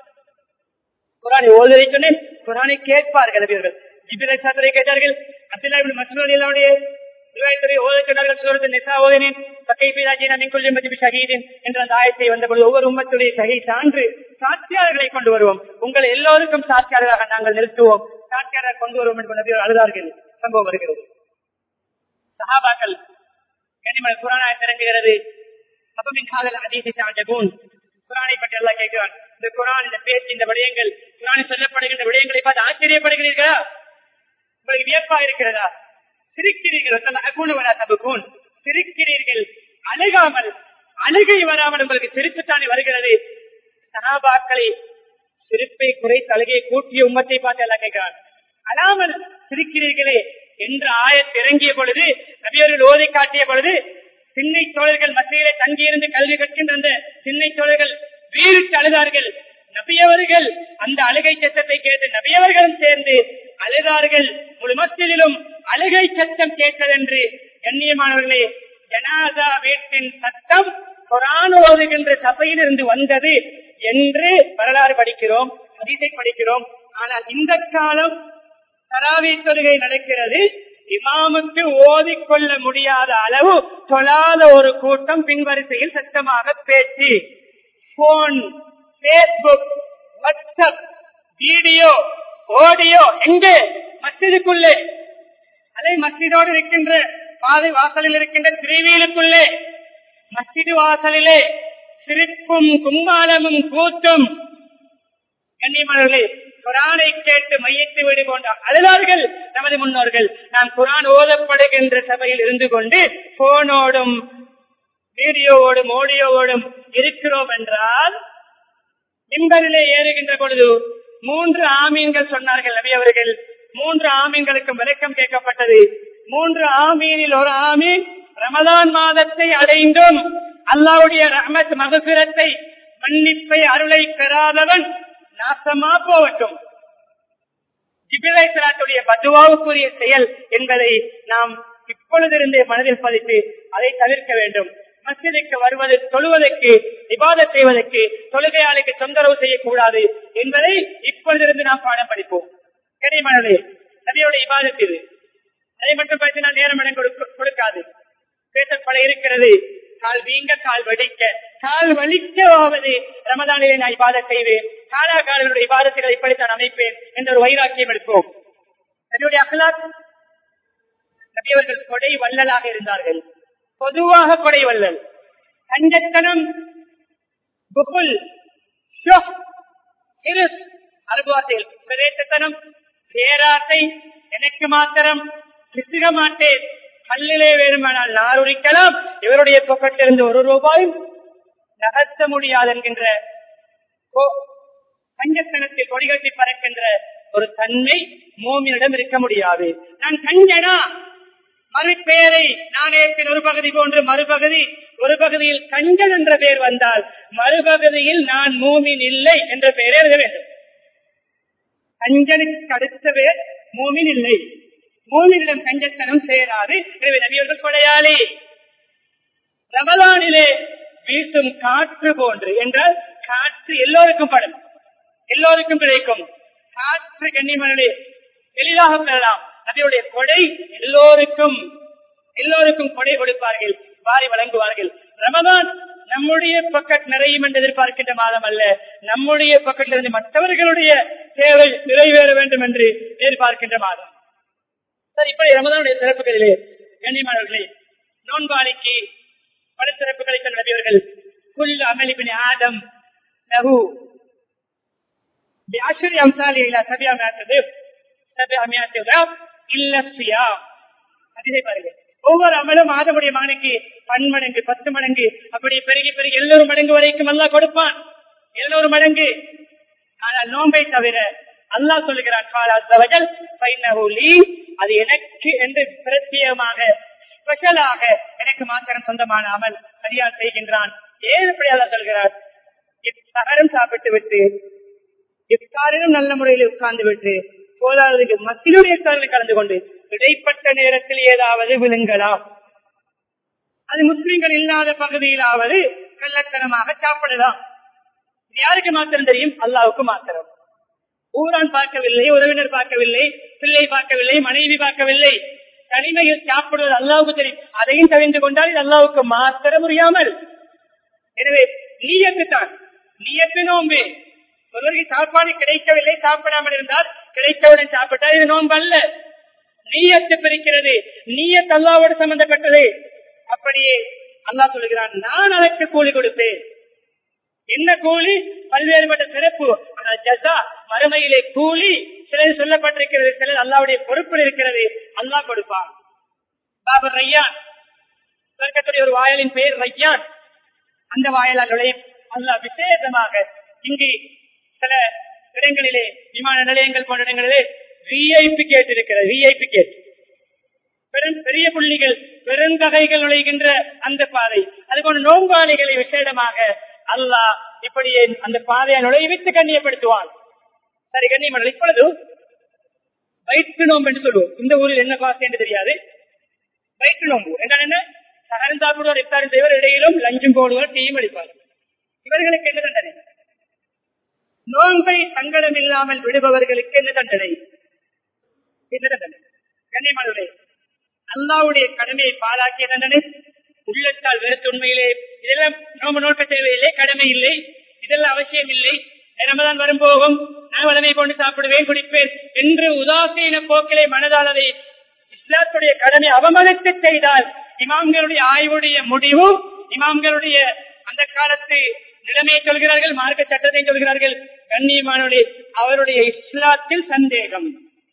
குரானை ஓதுவதை சொன்னேன் குரானை கேட்பார்கள் நபியர்கள் ஜிபிரை சாத்தரை கேட்டார்கள் அப்துல்லா இப்னு மஸ்ஊத் ரலியல்லாஹு ரிவாயத்துறை ஓத சொன்னார்கள் சூரத்து நிசா ஓதினேன் பக்கைபி ராஜினா மின் குல்லி மஜிபி ஷஹீதின் என்ற அந்த ஆயத்தை வந்தபொழுது ஒவ்வொரு உம்மத்துடைய ஷஹீ சான்று சாட்சியாளர்களை கொண்டு வருவோம் உங்களை எல்லோருக்கும் சாட்சியாளராக நாங்கள் நிறுத்துவோம் சாட்சியாளர் கொண்டு வருவோம் என்று நபியர் அழுதார்கள் சம்பவம் வருகிறது சஹாபாக்கள் கனிமல் குரானாய் திறங்குகிறது அப்பமின் காதல் அதீசி சாஜகூன் குரானை பற்றி எல்லாம் கேட்கிறான் இந்த குரான் இந்த பேச்சு இந்த விடயங்கள் குரானில் சொல்லப்படுகின்ற விடயங்களை பார்த்து ஆச்சரியப்படுகிறீர்களா உங்களுக்கு வியப்பா இருக்கிறதா சிரிக்கிறீர்கள் சிரிக்கிறீர்கள் அழுகாமல் அழுகை வராமல் உங்களுக்கு சிரிப்புத்தானே வருகிறது சனாபாக்களை சிரிப்பை குறைத்து அழுகையை கூட்டிய உம்மத்தை பார்த்து எல்லாம் கேட்கிறான் அழாமல் சிரிக்கிறீர்களே என்ற ஆயத் இறங்கிய பொழுது நபியர்கள் ஓதை காட்டிய பொழுது சின்னை தோழர்கள் மத்தியிலே தங்கியிருந்து கல்வி கற்கின்ற அந்த சின்னை தோழர்கள் வீரிட்டு அழுதார்கள் நபியவர்கள் அந்த அழுகை சத்தத்தை கேட்டு நபியவர்களும் சேர்ந்து அழுதார்கள் முழு மத்தியிலும் அழுகை சத்தம் கேட்டதென்று கண்ணியமானவர்களே ஜனாதா வீட்டின் சத்தம் குரான் ஓதுகின்ற சபையில் இருந்து வந்தது என்று வரலாறு படிக்கிறோம் அதிசை படிக்கிறோம் ஆனால் இந்த காலம் தராவி தொழுகை நடக்கிறது இமாமுக்கு ஓதிக்கொள்ள முடியாத அளவு தொழாத ஒரு கூட்டம் பின்வரிசையில் சத்தமாக பேச்சு phone Facebook WhatsApp video audio எங்கே மஸ்ஜிதுக்குள்ளே அல்லது மஸ்ஜிதோடு இருக்கின்ற பாதை வாசலில் இருக்கின்ற திருவியிலுக்குள்ளே மஸ்ஜிது வாசலிலே சிரிப்பும் கும்மாளமும் கூத்தும் கண்ணியமானவர்களே குரானை கேட்டு மையத்து வீடு போன்ற அழுதார்கள் நமது முன்னோர்கள் நாம் குரான் ஓதப்படுகின்ற சபையில் இருந்து கொண்டு போனோடும் வீடியோவோடும் ஆடியோவோடும் இருக்கிறோம் என்றால் மின்பரிலே ஏறுகின்ற பொழுது மூன்று ஆமீன்கள் சொன்னார்கள் நபி அவர்கள் மூன்று ஆமீன்களுக்கு விளக்கம் கேட்கப்பட்டது மூன்று ஆமீனில் ஒரு ஆமீன் ரமதான் மாதத்தை அடைந்தும் அல்லாவுடைய ரஹமத் மகசுரத்தை மன்னிப்பை அருளை பெறாதவன் நாசமா போகட்டும் ஜிபிரேசலாத்துடைய பதுவாவுக்குரிய செயல் என்பதை நாம் இப்பொழுதிருந்தே மனதில் பதித்து அதை தவிர்க்க வேண்டும் மசிதிக்கு வருவது தொழுவதற்கு விவாதம் செய்வதற்கு தொழுகையாளுக்கு தொந்தரவு செய்யக்கூடாது என்பதை இப்பொழுதிருந்து நாம் பாடம் படிப்போம் கிடைமனதே நபியோட இபாதத் இது அதை மட்டும் பேசினால் நேரம் இடம் கொடுக்க- கொடுக்காது பேசப்பட இருக்கிறது கால் வீங்க கால் வடிக்க கால் வலிக்கவாவது ரமதானிலே நான் இபாதத் செய்வேன் காலாகாலனுடைய இபாதத்துகளை இப்படித்தான் அமைப்பேன் என்ற ஒரு வைராக்கியம் எடுப்போம் நபியுடைய அகலாத் நபி அவர்கள் கொடை வள்ளலாக இருந்தார்கள் பொதுவாக கொடை வள்ளல் கஞ்சத்தனம் புகுல் ஷுஹ், ஹிருஸ், அரபு வார்த்தையில் பிரதேசத்தனம் பேராசை எனக்கு மாத்திரம் கிசுக மாட்டேன் கல்லிலே வேணுமானால் நார் உரிக்கலாம் இவருடைய பொக்கத்திலிருந்து ஒரு ரூபாயும் நகர்த்த முடியாது என்கின்ற கோ- கஞ்சத்தனத்தில் கொடிகட்டி பறக்கின்ற ஒரு தன்மை மோமினிடம் இருக்க முடியாது நான் கஞ்சனா மறுபெயரை நாணயத்தின் ஒரு பகுதி போன்று மறுபகுதி ஒரு பகுதியில் கஞ்சன் என்ற பெயர் வந்தால் மறுபகுதியில் நான் மூமின் இல்லை என்ற பெயரை எழுத வேண்டும் கஞ்சனுக்கு அடுத்த பேர் மூமின் இல்லை மூமினிடம் கஞ்சத்தனம் சேராது எனவே நபியர்கள் கொடையாளி ரமலானிலே வீசும் காற்று போன்று என்றால் காற்று எல்லோருக்கும் படும் எல்லோருக்கும் கிடைக்கும் காற்று கண்ணிமணி எளிதாக பெறலாம் அதனுடைய கொடை எல்லோருக்கும் எல்லோருக்கும் கொடை கொடுப்பார்கள் வாரி வழங்குவார்கள் ரமதான் நம்முடைய பக்கத் நிறையும் என்று எதிர்பார்க்கின்ற மாதம் அல்ல நம்முடைய பக்கத்திலிருந்து மற்றவர்களுடைய தேவை நிறைவேற வேண்டும் என்று எதிர்பார்க்கின்ற மாதம் சார் இப்படி ரமதானுடைய சிறப்புகளிலே கண்ணியமானவர்களே நோன்பாளிக்கு பல சிறப்புகளை சொன்ன நபியவர்கள் குல் அமலிபின் ஆதம் லஹு بعشر أمثاله إلى سبعمائة ضعف سبعمائة ضعف إلا الصيام அதிலே பாருங்க ஒவ்வொரு அமலும் ஆதமுடைய மகனுக்கு பன்மடங்கு பத்து மடங்கு அப்படி பெருகி பெருகி எல்லோரு மடங்கு வரைக்கும் அல்லாஹ் கொடுப்பான் எல்லோரு மடங்கு ஆனால் நோன்பை தவிர அல்லாஹ் சொல்லுகிறான் காலா தவஜல் பைனஹுலி அது எனக்கு என்று பிரத்யேகமாக ஸ்பெஷலாக எனக்கு மாத்திரம் சொந்தமான அமல் சரியாக செய்கின்றான் ஏன் இப்படி அல்லாஹ் சொல்கிறார் இத்தகரம் சாப்பிட்டு விட்டு இஃப்தாரிலும் நல்ல முறையில் உட்கார்ந்து விட்டு போதாததுக்கு மத்தியுடைய இஃப்தாரில் கலந்து கொண்டு இடைப்பட்ட நேரத்தில் ஏதாவது விழுங்கலாம் அது முஸ்லிம்கள் இல்லாத பகுதியிலாவது கள்ளத்தனமாக சாப்பிடலாம் இது யாருக்கு மாத்திரம் தெரியும் அல்லாவுக்கு மாத்திரம் ஊரான் பார்க்கவில்லை உறவினர் பார்க்கவில்லை பிள்ளை பார்க்கவில்லை மனைவி பார்க்கவில்லை தனிமையில் சாப்பிடுவது அல்லாவுக்கு தெரியும் அதையும் தெரிந்து கொண்டால் இது அல்லாவுக்கு மாத்திரம் முடியாமல் எனவே நீயத்து தான் நீயத்து நோம்பு ஒருவருக்கு சாப்பாடு கிடைக்கவில்லை சாப்பிடாமல் இருந்தால் கிடைத்தவுடன் சாப்பிட்டால் இது நோன்பு அல்ல நீயத்து பிரிக்கிறது நீயத் அல்லாவோடு சம்பந்தப்பட்டது அப்படியே அல்லாஹ் சொல்கிறான் நான் அதற்கு கூலி கொடுப்பேன் என்ன கூலி பல்வேறுபட்ட சிறப்பு ஆனால் ஜசா மறுமையிலே கூலி சிலர் சொல்லப்பட்டிருக்கிறது சிலர் அல்லாவுடைய பொறுப்பில் இருக்கிறது அல்லாஹ் கொடுப்பான் பாபர் ரையான் சொர்க்கத்துடைய ஒரு வாயலின் பெயர் ரையான் அந்த வாயலால் நுழையும் அல்லாஹ் விசேஷமாக இங்கு சில இடங்களிலே விமான நிலையங்கள் போன்ற இடங்களிலே விஐபி கேட் இருக்கிறது விஐபி கேட் பெரும் பெரிய புள்ளிகள் பெருந்தகைகள் நுழைகின்ற அந்த பாதை அதுபோன்ற நோம்பாளிகளை விசேடமாக அல்லாஹ் இப்படியே அந்த பாதையை நுழைவித்து கண்ணியப்படுத்துவான் சரி கண்ணியமர்கள் இப்பொழுது வயிற்று நோம்பு என்று சொல்லுவோம் இந்த ஊரில் என்ன பாசை என்று தெரியாது வயிற்று நோம்பு என்றால் என்ன சகரம் சாப்பிடுவார் இஃப்தாரின் செய்வர் இடையிலும் லஞ்சும் போடுவார் டீயும் அடிப்பார் இவர்களுக்கு என்ன தண்டனை நோன்பை சங்கடம் இல்லாமல் விடுபவர்களுக்கு என்ன தண்டனை என்ன தண்டனை கண்ணியமானவர்களே அல்லாவுடைய கடமையை பாலாக்கிய தண்டனை உள்ளத்தால் வெறுத்து உண்மையிலே இதெல்லாம் நோம்பு நோக்க தேவையில்லை கடமை இல்லை இதெல்லாம் அவசியம் இல்லை ரமதான் வரும் போகும் நான் வளமை கொண்டு சாப்பிடுவேன் குடிப்பேன் என்று உதாசீன போக்கிலே மனதால் அதை இஸ்லாத்துடைய கடமை அவமதித்து செய்தால் இமாம்களுடைய ஆய்வுடைய முடிவும் இமாம்களுடைய அந்த காலத்து நிலைமையை சொல்கிறார்கள் மார்க்க சட்டத்தை சொல்கிறார்கள் கண்ணியமானவர்களே அவருடைய இஸ்லாத்தில் சந்தேகம்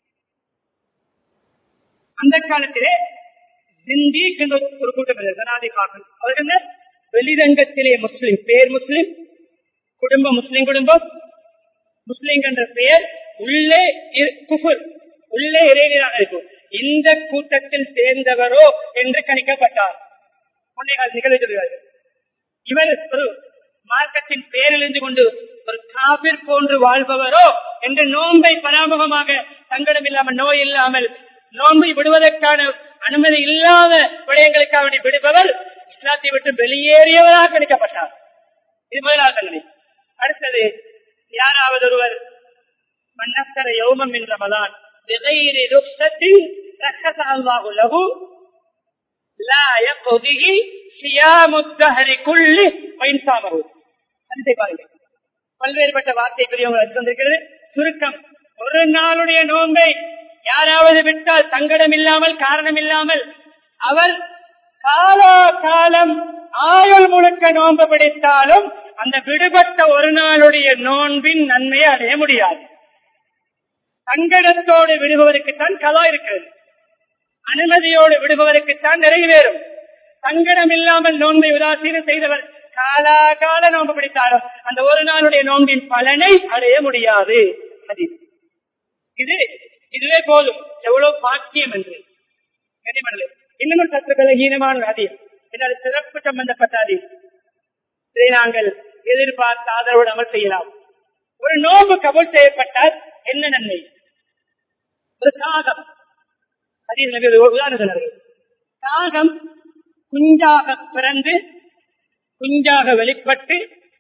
அந்த காலத்திலே சிந்தீக் என்ற ஒரு கூட்டம் இருந்தது. ஜனாதி காக்கும் அவர்கள் என்ன? வெளிரங்கத்திலே முஸ்லிம் பேர் முஸ்லிம் குடும்பம் முஸ்லிம் குடும்பம் முஸ்லிம் என்ற பெயர் உள்ளே இரு- குஃபுர் உள்ளே இறைவனாக இருக்கும் இந்த கூட்டத்தில் சேர்ந்தவரோ என்று கணிக்கப்பட்டார் முன்னே கால நிகழ்வு சொல்கிறார்கள் இவர் ஒரு மார்க்கத்தின் பேரிலிருந்து கொண்டு ஒரு காபிர் போன்று வாழ்பவரோ என்று நோன்பை பராமுகமாக சங்கடம் இல்லாமல் நோய் இல்லாமல் நோன்பை விடுவதற்கான அனுமதி இல்லாத விடயங்களுக்காக வேண்டி விடுபவர் இஸ்லாத்தை விட்டு வெளியேறியவராக கணிக்கப்பட்டார் இது முதலாவது தண்டனை அடுத்தது யாராவது ஒருவர் மன்னத்தர யோமம் என்ற மதான் بغير رخصة رخص الله له لا يقضيه صيام الدهر كله وإن صامه அதை பாருங்க பல்வேறுபட்ட வார்த்தை பெரியவங்க வச்சு வந்திருக்கிறது சுருக்கம் ஒரு நாளுடைய நோன்பை யாராவது விட்டால் சங்கடம் இல்லாமல் காரணம் இல்லாமல் அவர் காலா காலம் ஆயுள் முழுக்க நோன்பு பிடித்தாலும் அந்த விடுபட்ட ஒரு நாளுடைய நோன்பின் நன்மையை அடைய முடியாது சங்கடத்தோடு விடுபவருக்குத்தான் கலா இருக்கிறது அனுமதியோடு விடுபவருக்குத்தான் நிறைவேறும் சங்கடம் இல்லாமல் நோன்பை உதாசீனம் செய்தவர் காலாகால நோன்பு பிடித்தாலும் அந்த ஒரு நாளுடைய நோன்பின் பலனை அடைய முடியாது அது இது இதுவே போதும் எவ்வளவு பாக்கியம் என்று கனிமணலே இன்னும் சற்று பலகீனமான அதிகம் இதனால் சிறப்பு சம்பந்தப்பட்ட அதிகம் இதை நாங்கள் எதிர்பார்த்த ஆதரவோடு அமல் செய்யலாம் ஒரு நோன்பு கபூல் செய்யப்பட்டால் என்ன நன்மை ஒரு காகம் அதிக நபி ஒரு உதாரணம் சொன்னார்கள் காகம் குஞ்சாக பிறந்து குஞ்சாக வெளிப்பட்டு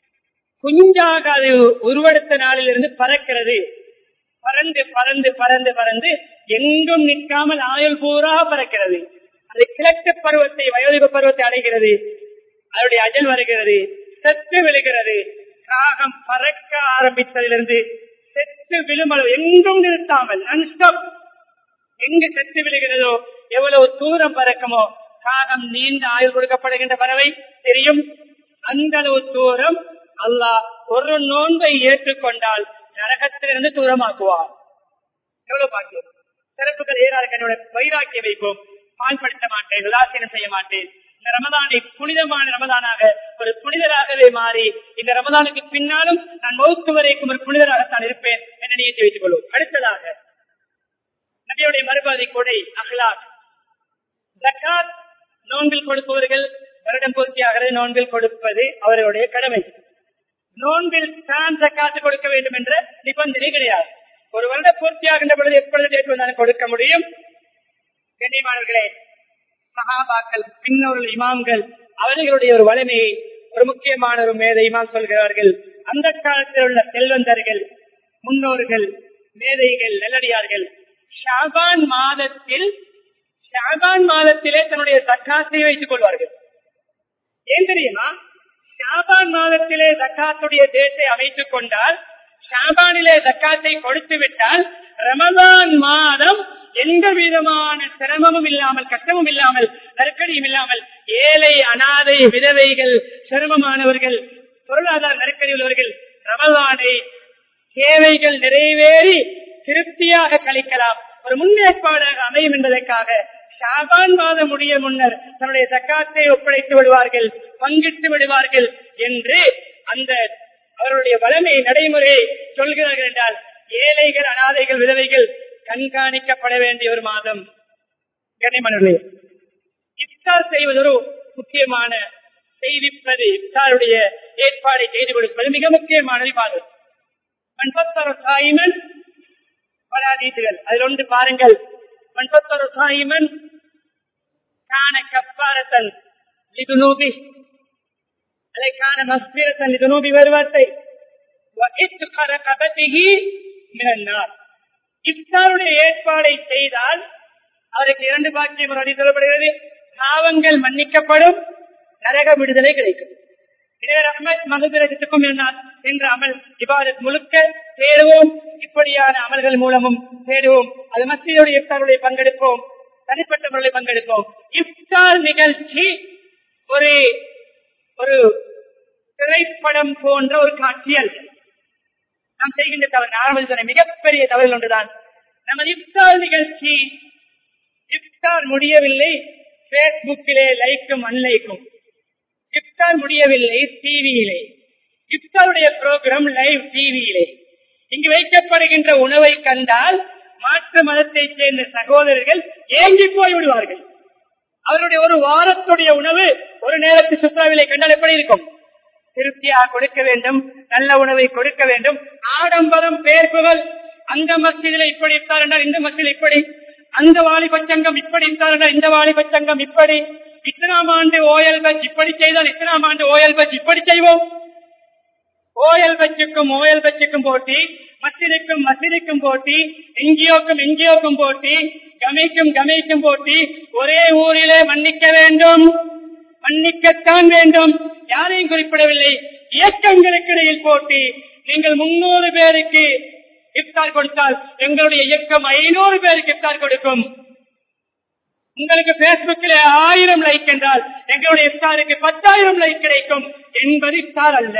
குஞ்சாக அது உருவெடுத்த நாளிலிருந்து பறக்கிறது பறந்து பறந்து பறந்து பறந்து எங்கும் நிற்காமல் ஆயுள் பூரா பறக்கிறது அது கிழக்கு பருவத்தை வயோதிக பருவத்தை அடைகிறது அதனுடைய அஜல் வருகிறது செத்து விழுகிறது காகம் பறக்க ஆரம்பித்ததிலிருந்து செத்து விழுமளவு எங்கும் நிறுத்தாமல் அன்ஸ்டாப் எங்கு செத்து விழுகிறதோ எவ்வளவு தூரம் பறக்குமோ காகம் நீண்ட ஆயுள் கொடுக்கப்படுகின்ற பறவை தெரியும் அந்த அளவு தூரம் அல்லாஹ் ஒரு நோன்பை ஏற்றுக்கொண்டால் நரகத்திலிருந்து தூரமாக்குவார் எவ்வளவு பாக்கியம் சிறப்புகள் ஏறாது என்னோட வைராக்கிய வைப்போம் பால்படுத்த மாட்டேன் உதாசீனம் செய்ய மாட்டேன் இந்த ரமதானை புனிதமான ரமதானாக ஒரு புனிதராகவே மாறி இந்த ரமதானுக்கு பின்னாலும் நான் மௌத்து வரைக்கும் ஒரு புனிதராகத்தான் இருப்பேன் என நியத்தி வைத்துக் கொள்வோம் அடுத்ததாக நபியுடைய மறுபாதை கொடை அஹ்லாக் ஜக்காத் நோன்பில் கொடுப்பவர்கள் வருடம் பூர்த்தியாகிறது நோன்பில் கொடுப்பது அவர்களுடைய கடமை நோன்பில் தான் ஜக்காத்து கொடுக்க வேண்டும் என்ற நிபந்தனை கிடையாது ஒரு வருடம் பூர்த்தியாகின்ற பொழுது எப்பொழுது டேட் வந்தாலும் கொடுக்க முடியும் கண்ணியமானவர்களே சகாபாக்கள் பின்னோர்கள் இமாம்கள் அவர்களுடைய ஒரு வலிமையை ஒரு முக்கியமான ஒரு மேதை இமாம் சொல்கிறார்கள் அந்த காலத்தில் உள்ள செல்வந்தர்கள் முன்னோர்கள் மேதைகள் நல்லடியார்கள் ஷாபான் மாதத்தில் ஷாபான் மாதத்திலே தன்னுடைய தக்காத்தை வைத்துக் கொள்வார்கள் ஏன் தெரியுமா ஷாபான் மாதத்திலே தக்காத்துடைய தேசை அமைத்துக் கொண்டால் ஷாபானிலே தக்காத்தை கொடுத்து விட்டால் ரமதான் மாதம் எந்த விதமான சிரமமும் இல்லாமல் கஷ்டமும் இல்லாமல் நெருக்கடியும் இல்லாமல் ஏழை அனாதை விதவைகள் சிரமமானவர்கள் பொருளாதார நெருக்கடி உள்ளவர்கள் ரமதானை தேவைகள் நிறைவேறி திருப்தியாக கழிக்கலாம் ஒரு முன்னேற்பாடாக அமையும் என்பதற்காக ஷாபான் மாதம் முடிய முன்னர் தன்னுடைய தக்காத்தை ஒப்படைத்து விடுவார்கள் பங்கிட்டு விடுவார்கள் என்று அந்த அவருடைய வளமை நடைமுறையை சொல்கிறார்கள் என்றால் ஏழைகள் அனாதைகள் விதவைகள் கண்காணிக்கப்பட வேண்டிய ஒரு மாதம் கனிமணர்களே இப்தார் செய்வது ஒரு முக்கியமான செய்விப்பது இப்தாருடைய ஏற்பாடை செய்து கொடுப்பது மிக முக்கியமான விவாதம் மண்பத்தர சாயிமன் பல அதீசுகள் அதில் ஒன்று பாருங்கள் மண்பத்தர சாயிமன் காண கப்பாரத்தன் லிதுனூபி அதை காண மஸ்பிரத்தன் லிதுனூபி வருவார்த்தை இஃப்தாருடைய ஏற்பாடை செய்தால் அவருக்கு இரண்டு பாக்கியம் ஒரு அடி சொல்லப்படுகிறது பாவங்கள் மன்னிக்கப்படும் நரக விடுதலை கிடைக்கும் எனவே ரஹ்மத் மகதிரகத்துக்கும் என்ற அமல் இபாதத் முழுக்க தேடுவோம் இபாதத்தான அமல்கள் மூலமும் தேடுவோம் அது மத்தியுடைய இஃப்தாருடைய பங்கெடுப்போம் தனிப்பட்ட முறையில் பங்கெடுப்போம் இஃப்தார் நிகழ்ச்சி ஒரு ஒரு திரைப்படம் போன்ற ஒரு காட்சி அல்ல நாம் செய்கின்ற தவறு ஆரம்பத்தில் சொன்ன மிகப்பெரிய தவறுகள் ஒன்றுதான் நமது இஃப்தார் நிகழ்ச்சி இஃப்தார் முடியவில்லை பேஸ்புக்கிலே லைக்கும் அன்லைக்கும் இஃப்தார் முடியவில்லை டிவியிலே இஃப்தாருடைய ப்ரோக்ராம் லைவ் டிவியிலே இங்கு வைக்கப்படுகின்ற உணவை கண்டால் மாற்று மதத்தைச் சேர்ந்த சகோதரர்கள் ஏங்கி போய் விடுவார்கள் அவருடைய ஒரு வாரத்துடைய உணவு ஒரு நேரத்து சுற்றுலாவிலே கண்டால் எப்படி இருக்கும் திருப்தியாக கொடுக்க வேண்டும் நல்ல உணவை கொடுக்க வேண்டும் ஆடம்பரம் பேர்ப்புகள் அந்த மசிதில இப்படி இருந்தார் என்றால் இந்த மசிதில் இப்படி அந்த வாலிபச்சங்கம் இப்படி இருந்தார் என்றால் இந்த வாலிபச்சங்கம் இப்படி இத்தனாம் ஆண்டு ஓயல் பட்ஜ் இப்படி செய்தால் இத்தனாம் ஆண்டு ஓயல் பட்ஜ் இப்படி செய்வோம் ஓயல் பட்ஜுக்கும் ஓயல் பட்ஜுக்கும் போட்டி மசிதிக்கும் மசிதிக்கும் போட்டி எங்கேயோக்கும் எங்கேயோக்கும் போட்டி கமைக்கும் கமைக்கும் போட்டி ஒரே ஊரிலே மன்னிக்க வேண்டும் மன்னிக்கத்தான் வேண்டும் யாரையும் குறிப்பிடவில்லை இயக்கங்களுக்கு இடையில் போட்டி நீங்கள் முன்னூறு பேருக்கு இஃப்தார் கொடுத்தால் எங்களுடைய இயக்கம் ஐநூறு பேருக்கு இஃப்தார் கொடுக்கும் உங்களுக்கு பேஸ்புக்கில் ஆயிரம் லைக் என்றால் எங்களுடைய இஃப்தாருக்கு பத்தாயிரம் லைக் கிடைக்கும் என்பது இஃப்தார் அல்ல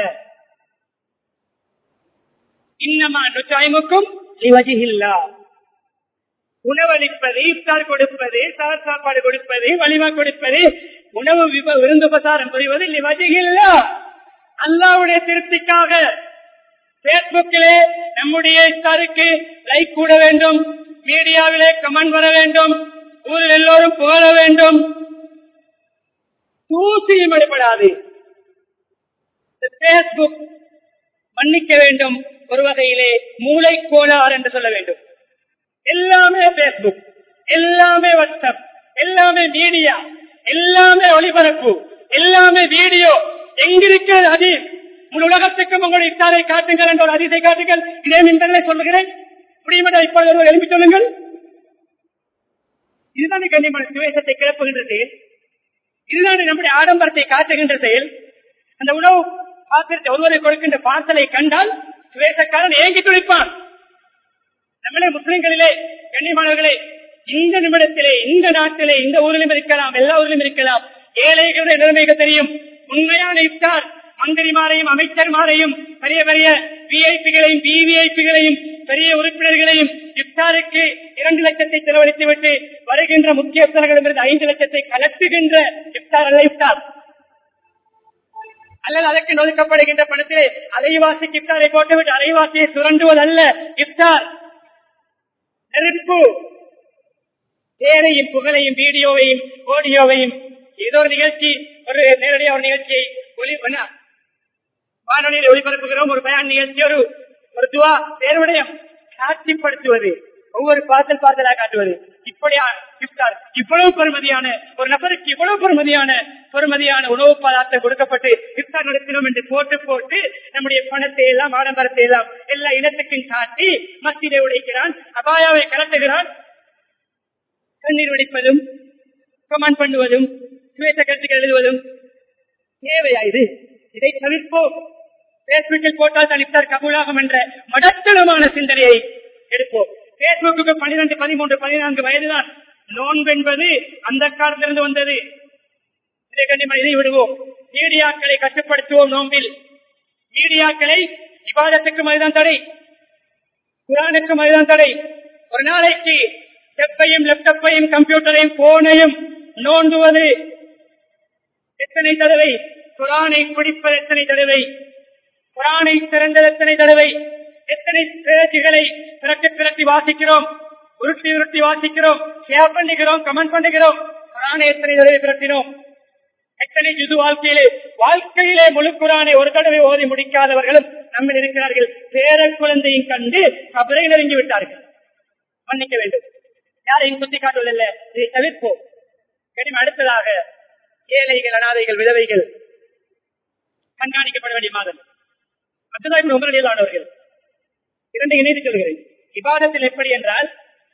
இன்னமா நுச்சாய்முக்கும் இவஜில்லா உணவளிப்பது இஃப்தார் கொடுப்பது சார் சாப்பாடு கொடுப்பது வலிமா கொடுப்பது உணவு விப- விருந்துபசாரம் புரிவது லிவஜில்லா அல்லாவுடைய திருப்திக்காக பேஸ்புக்கிலே நம்முடைய இஃப்தாருக்கு லைக் கூட வேண்டும் மீடியாவிலே கமெண்ட் வர வேண்டும் ஊரில் எல்லோரும் புகழ வேண்டும் தூசியும் எடுபடாது பேஸ்புக் மன்னிக்க வேண்டும் ஒரு வகையிலே மூளை கோளாறு என்று சொல்ல வேண்டும் எல்லாமே பேஸ்புக் எல்லாமே வாட்ஸ்அப் எல்லாமே மீடியா எல்லாமே ஒளிபரப்பு எல்லாமே வீடியோ எங்கிருக்கிறது அது முழு உலகத்துக்கும் உங்களுடைய இத்தாரை காட்டுங்கள் என்ற ஒரு அதிசை காட்டுங்கள் இதே மின்தலை சொல்லுகிறேன் முடியுமா இப்பொழுது ஒருவர் எழுப்பி சொல்லுங்கள் இதுதான் கண்ணியமான சுவேசத்தை கிளப்புகின்ற செயல் இதுதான் நம்முடைய ஆடம்பரத்தை காட்டுகின்ற செயல் அந்த உணவு பாத்திரத்தை ஒருவரை கொடுக்கின்ற பார்சலை கண்டால் சுவேசக்காரன் ஏங்கி துடிப்பான் நம்மளே முஸ்லிம்களிலே கண்ணியமானவர்களே இந்த நிமிடத்திலே இந்த நாட்டிலே இந்த ஊரிலும் இருக்கலாம் எல்லா ஊரிலும் இருக்கலாம் ஏழைகளுடைய நிலைமைக்கு தெரியும் உண்மையான இஃப்தார் மந்திரிமாரையும் அமைச்சர்மாரையும் பெரிய பெரிய விஐபிகளையும் பிவிஐபிகளையும் பெரிய உறுப்பினர்களையும் இஃப்தாருக்கு இரண்டு லட்சத்தை செலவழித்து விட்டு வருகின்ற முக்கியஸ்தர்களிடமிருந்து ஐந்து லட்சத்தை கலட்டுகின்ற இஃப்தார் அல்ல இஃப்தார் அல்லது அதற்கு ஒதுக்கப்படுகின்ற பணத்திலே அலைவாசிக்கு இஃப்தாரை போட்டுவிட்டு அலைவாசியை சுரண்டுவதல்ல இஃப்தார் நெருப்பு பேரையும் புகழையும் வீடியோவையும் ஆடியோவையும் ஏதோ ஒரு நிகழ்ச்சி ஒரு நேரடியாக ஒரு நிகழ்ச்சியை ஒளி பண்ண வானொலியில் ஒளிபரப்புகிறோம் ஒரு பயன் நிகழ்ச்சி ஒரு ஒரு துவா தேர்வுடையம் காட்சிப்படுத்துவது ஒவ்வொரு பாத்தல் பாத்தலாக காட்டுவது இப்படியா இஃப்தார் இவ்வளவு பெருமதியான ஒரு நபருக்கு இவ்வளவு பெருமதியான பெருமதியான உணவு பதார்த்தம் கொடுக்கப்பட்டு இஃப்தார் நடத்தினோம் என்று போட்டு போட்டு நம்முடைய பணத்தை எல்லாம் ஆடம்பரத்தை எல்லாம் எல்லா இனத்துக்கும் காட்டி மத்தியிலே உடைக்கிறான் அபாயாவை கலட்டுகிறான் கண்ணீர் வெடிப்பதும் கமெண்ட் பண்ணுவதும் சுவேச கருத்துக்கள் எழுதுவதும் தேவையா இது இதை தவிர்ப்போம் பேஸ்புக்கில் போட்டால் தான் இஃப்தார் கபூலாகும் என்ற மடத்தனமான சிந்தனையை எடுப்போம் பேஸ்புக்கு பனிரெண்டு பதிமூன்று பதினான்கு வயதுதான் நோன்பு என்பது அந்த காலத்திலிருந்து வந்தது இதை கண்டிப்பா இதை விடுவோம் மீடியாக்களை கட்டுப்படுத்துவோம் நோம்பில் மீடியாக்களை விவாதத்துக்கு அதுதான் தடை குரானுக்கும் அதுதான் தடை ஒரு நாளைக்கு செப்பையும் லேப்டாப்பையும் கம்ப்யூட்டரையும் போனையும் நோண்டுவது எத்தனை தடவை குரானை பிடிப்பது எத்தனை தடவை குரானை திறந்தது எத்தனை தடவை எத்தனை பேஜுகளை பிறட்டி பிறட்டி வாசிக்கிறோம் உருட்டி உருட்டி வாசிக்கிறோம் ஷேர் பண்ணுகிறோம் கமெண்ட் பண்ணுகிறோம் குரானை எத்தனை தடவை பிறட்டினோம் எத்தனை ஜுது வாழ்க்கையிலே வாழ்க்கையிலே முழு குரானை ஒரு தடவை ஓதி முடிக்காதவர்களும் நம்மில் இருக்கிறார்கள் பேர குழந்தையும் கண்டு கபரை நெருங்கி விட்டார்கள் மன்னிக்க வேண்டும் யாரையும் குத்தி காட்டுவதில்லை இதை தவிர்ப்போம் கனிம அடுத்ததாக ஏழைகள் அனாதைகள் விதவைகள் கண்காணிக்கப்பட வேண்டிய மாதம் அப்துல்லாஹின் உமரடியிலானவர்கள் இரண்டு இணைத்து சொல்கிறேன் விவாதத்தில் எப்படி என்றால்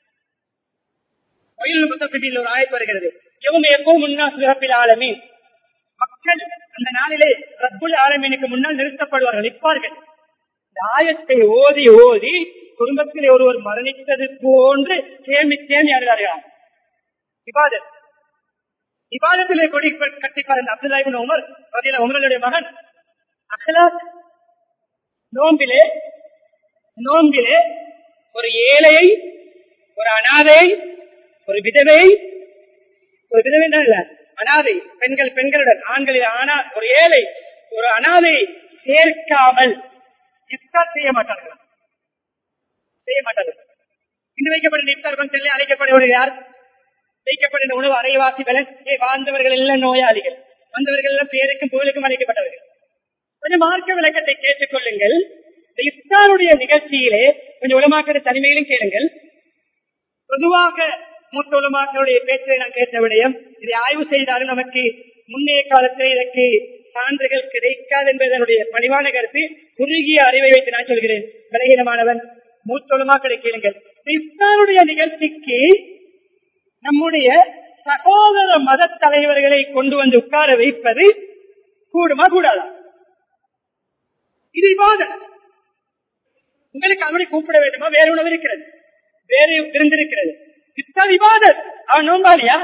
கோயில் முத்தப்பில் ஒரு ஆயத்து வருகிறது எவங்க எப்போ முன்னா சிறப்பில் ஆலமி மக்கள் அந்த நாளிலே ரப்புல் ஆலமீனுக்கு முன்னால் நிறுத்தப்படுவார்கள் நிற்பார்கள் இந்த ஆயத்தை ஓதி ஓதி குடும்பத்திலே ஒருவர் மரணித்தது போன்று சேமி சேமி அழுதார்களாம் இபாதத் இபாதத்திலே கொடி கட்டி பறந்த அப்துல்லாஹிபின் உமர் பதில உமருடைய மகன் அஹ்லாக் நோம்பிலே நோம்பிலே ஒரு ஏழையை ஒரு அனாதை ஒரு விதவை ஒரு விதவை இல்ல அனாதை பெண்கள் பெண்களுடன் ஆண்களில் ஆனா ஒரு ஏழை ஒரு அனாதை சேர்க்காமல் இஃப்தார் செய்ய மாட்டார்கள் செய்ய மாட்டார்கள் இன்று வைக்கப்பட்ட இஃப்தார் பங்கத்தில் அழைக்கப்படுவது யார் வைக்கப்பட்ட உணவு அரைவாசிகள் ஏ வாழ்ந்தவர்கள் எல்லாம் நோயாளிகள் வந்தவர்கள் எல்லாம் பேருக்கும் புகழுக்கும் அழைக்கப்பட்டவர்கள் கொஞ்சம் மார்க்க விளக்கத்தை கேட்டுக் கொள்ளுங்கள் இந்த இஃப்தாருடைய நிகழ்ச்சியிலே கொஞ்சம் உலமாக்கிற தனிமையிலும் கேளுங்கள் பொதுவாக மூத்த உலமாக்களுடைய பேச்சை நான் கேட்ட விடயம் இதை ஆய்வு செய்தாலும் நமக்கு முன்னைய காலத்தில் இதற்கு சான்றுகள் கிடைக்காது என்பதனுடைய பணிவான கருத்து குறுகிய அறிவை வைத்து நான் சொல்கிறேன் பலகீனமானவன் மூத்த உலமாக்களை கேளுங்கள் இஃப்தாருடைய நிகழ்ச்சிக்கு நம்முடைய சகோதர மத தலைவர்களை கொண்டு வந்து உட்கார வைப்பது கூடுமா கூடாதா இது விவாதம் உங்களுக்கு அவனை கூப்பிட வேண்டுமா வேற உணவு இருக்கிறது வேறு விருந்திருக்கிறது இத்தா விவாதம் அவன் நோம்பாளியா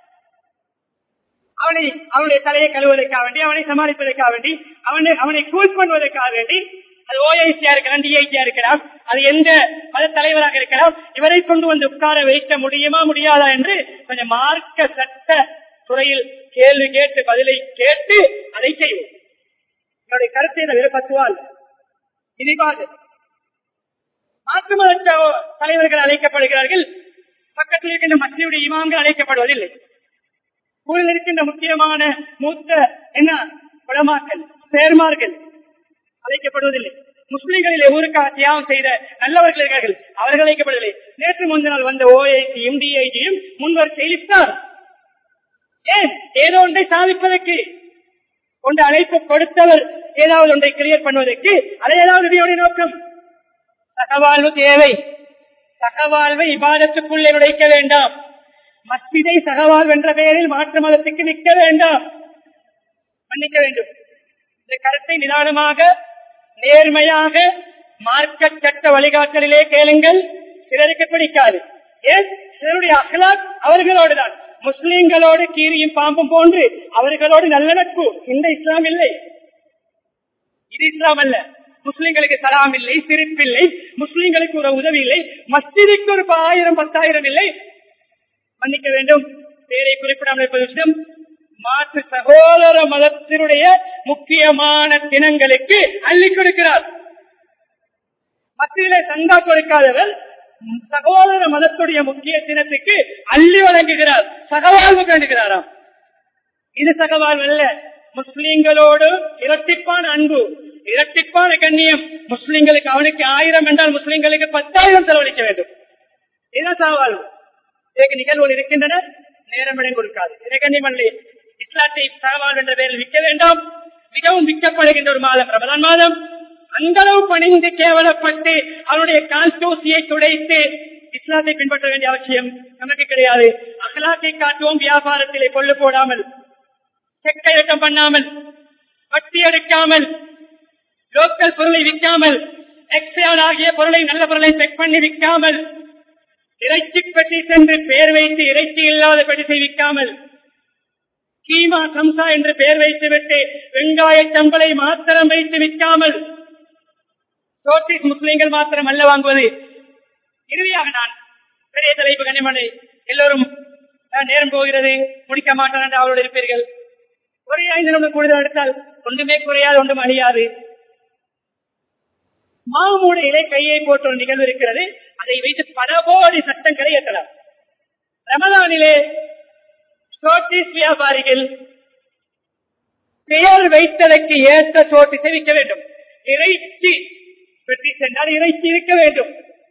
அவனை அவனுடைய தலையை கழுவுவதற்காக வேண்டி அவனை சமாளிப்பதற்காக வேண்டி அவனை அவனை கூல் பண்ணுவதற்காக வேண்டி அது ஓஐசியா இருக்கலாம் டிஐசியா இருக்கலாம் அது எந்த மத தலைவராக இருக்கலாம் இவரை கொண்டு வந்து உட்கார வைக்க முடியுமா முடியாதா என்று கொஞ்சம் மார்க்க சட்ட துறையில் கேள்வி கேட்டு பதிலை கேட்டு அதை செய்வோம் என்னுடைய கருத்தை தவிர பத்துவால் இனிபாக மாற்று மத தலைவர்கள் அழைக்கப்படுகிறார்கள் பக்கத்தில் இருக்கின்ற மத்தியுடைய இமாம்கள் அழைக்கப்படுவதில்லை ஊரில் இருக்கின்ற முக்கியமான மூத்த என்ன படமாக்கள் சேர்மார்கள் அழைக்கப்படுவதில்லை முஸ்லிம்களில் ஊருக்காக தியாகம் செய்த நல்லவர்கள் இருக்கிறார்கள் அவர்கள் அழைக்கப்படுவதில்லை நேற்று முந்தினால் வந்த ஓஐசியும் டிஐஜியும் முன்வர் செய்தார் ஏன் ஏதோ ஒன்றை சாதிப்பதற்கு கொண்டு அழைப்பு கொடுத்தவர் ஏதாவது ஒன்றை கிளியர் பண்ணுவதற்கு அதை ஏதாவது நோக்கம் சகவாழ்வு தேவை சகவாழ்வை இபாதத்துக்குள்ளே நுழைக்க வேண்டாம் மஸ்திதை சகவாழ்வு என்ற பெயரில் மாற்று மதத்துக்கு நிற்க வேண்டாம் மன்னிக்க வேண்டும் இந்த கருத்தை நிதானமாக நேர்மையாக மார்க்க சட்ட வழிகாட்டலிலே கேளுங்கள் சிலருக்கு பிடிக்காது ஏன் சிலருடைய அகலாக் அவர்களோடு தான் முஸ்லிம்களோடு கீரியும் பாம்பும் போன்று அவர்களோடு நல்லிணப்பு இந்த இஸ்லாம் இல்லை இது இஸ்லாம் அல்ல முஸ்லிம்களுக்கு சலாம் இல்லை சிரிப்பில்லை முஸ்லிம்களுக்கு ஒரு உதவி இல்லை மஸ்ஜிதுக்கு ஒரு ஆயிரம் பத்தாயிரம் இல்லை மன்னிக்க வேண்டும் பேரை குறிப்பிடாமல் இருப்பது விஷயம் மாற்று சகோதர மதத்தினுடைய முக்கியமான தினங்களுக்கு அள்ளி கொடுக்கிறார் மத்தியில சந்தா கொடுக்காதவர் சகோதர மதத்துடைய முக்கிய தினத்துக்கு அள்ளி வழங்குகிறார் சகவாழ்வு கண்டுகிறாராம் இது சகவாழ்வு அல்ல முஸ்லிம்களோடு இரட்டிப்பான அன்பு இரட்டிப்பான கண்ணியம் முஸ்லிம்களுக்கு அவனுக்கு ஆயிரம் என்றால் முஸ்லிம்களுக்கு பத்தாயிரம் செலவழிக்க வேண்டும் இதுதான் சகவாழ்வு இதற்கு நிகழ்வுகள் இருக்கின்றன நேரம் இடம் கொடுக்காது இதை கண்ணியமல்ல இஸ்லாத்தை சகவாழ்வு என்ற பெயரில் விற்க வேண்டாம் மிகவும் விற்கப்படுகின்ற ஒரு மாதம் ரமதான் மாதம் அந்த அளவு பணிந்து கேவலப்பட்டு அவனுடைய கால்தூசியை துடைத்து இஸ்லாத்தை பின்பற்ற வேண்டிய அவசியம் நமக்கு கிடையாது அகலாத்தை காட்டுவோம் வியாபாரத்திலே கொள்ளு போடாமல் செக்கையட்டம் பண்ணாமல் வட்டி எடுக்காமல் லோக்கல் பொருளை விற்காமல் எக்ஸ்பயர் ஆகிய பொருளை நல்ல பொருளை செக் பண்ணி விற்காமல் இறைச்சி பெட்டி சென்று பெயர் வைத்து இறைச்சி இல்லாத பெட்டி விற்காமல் கீமா சம்சா என்று பெயர் வைத்து விட்டு வெங்காய சம்பளை மாத்திரம் வைத்து விற்காமல் சோட்டிஸ் முஸ்லிம்கள் மாத்திரம் அல்ல வாங்குவது இறுதியாக நான் பெரிய தலைப்பு கனிமனை எல்லோரும் நேரம் போகிறது முடிக்க மாட்டான் என்று அவரோடு இருப்பீர்கள் ஒரே ஐந்து நிமிடம் கூடுதல் எடுத்தால் ஒன்றுமே குறையாது ஒன்றும் அழியாது மாமூட இலை கையை போட்ட ஒரு நிகழ்வு இருக்கிறது அதை வைத்து பல கோடி சட்டங்களை ஏற்றலாம் ரமதானிலே சோட்டிஸ் வியாபாரிகள் பெயர் வைத்ததற்கு ஏற்ற சோட்டிஸை விற்க வேண்டும் இறைச்சி வெற்றி சென்றால் இறைச்சி இருக்க வேண்டும்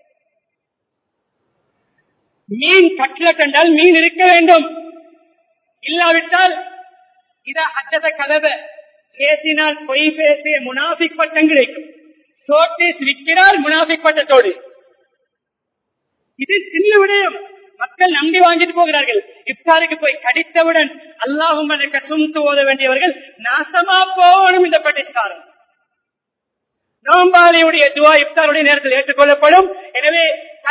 மீன் கட்லட் என்றால் மீன் இருக்க வேண்டும் இல்லாவிட்டால் இதா அச்சத கதவை பேசினால் பொய் பேசிய முனாபிக் பட்டம் கிடைக்கும் சோட்டேஸ் விற்கிறார் முனாபிக் பட்டத்தோடு இது சின்ன விடயம் மக்கள் நம்பி வாங்கிட்டு போகிறார்கள் இப்தாருக்கு போய் கடித்தவுடன் அல்லாஹும் சும்து ஓத வேண்டியவர்கள் நாசமா போகணும் இந்த பட்டிஸ்காரம் நோம்பாளியுடைய துவா இப்தாருடைய நேரத்தில் ஏற்றுக்கொள்ளப்படும் எனவே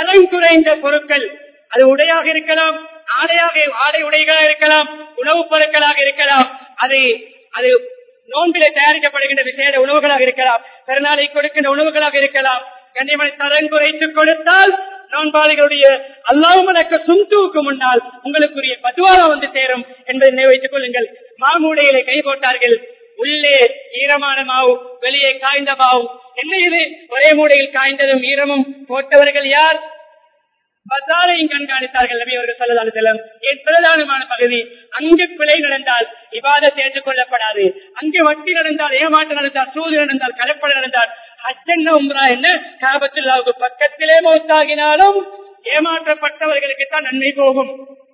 தரம் குறைந்த பொருட்கள் அது உடையாக இருக்கலாம் ஆடையாக ஆடை உடைகளாக இருக்கலாம் உணவுப் பொருட்களாக இருக்கலாம் அது அது நோன்பிலே தயாரிக்கப்படுகின்ற விசேட உணவுகளாக இருக்கலாம் பிறநாளை கொடுக்கின்ற உணவுகளாக இருக்கலாம் கண்ணியமனை தரம் குறைத்து கொடுத்தால் நோன்பாளிகளுடைய அல்லாமலக்க சுந்துவுக்கு முன்னால் உங்களுக்குரிய பதுவாக வந்து சேரும் என்பதை நினைவைத்துக் கொள்ளுங்கள் மாமூடையிலே கை போட்டார்கள் உள்ளே ஈரமான மாவு வெளியே காய்ந்த மாவு என்ன இது ஒரே மூடையில் காய்ந்ததும் ஈரமும் போட்டவர்கள் யார் பசாரையும் கண்காணித்தார்கள் நபி அவர்கள் சொல்லதான செல்லம் என் பிரதானமான பகுதி அங்கு பிழை நடந்தால் இவாத ஏற்றுக் கொள்ளப்படாது அங்கு வட்டி நடந்தால் ஏமாற்றம் நடந்தால் சூது நடந்தால் கலப்பட நடந்தால் ஹஜ்ஜன்ன உம்ரா என்ன காபத்துல்லாவுக்கு பக்கத்திலே மௌத்தாகினாலும் ஏமாற்றப்பட்டவர்களுக்கு தான் நன்மை போகும்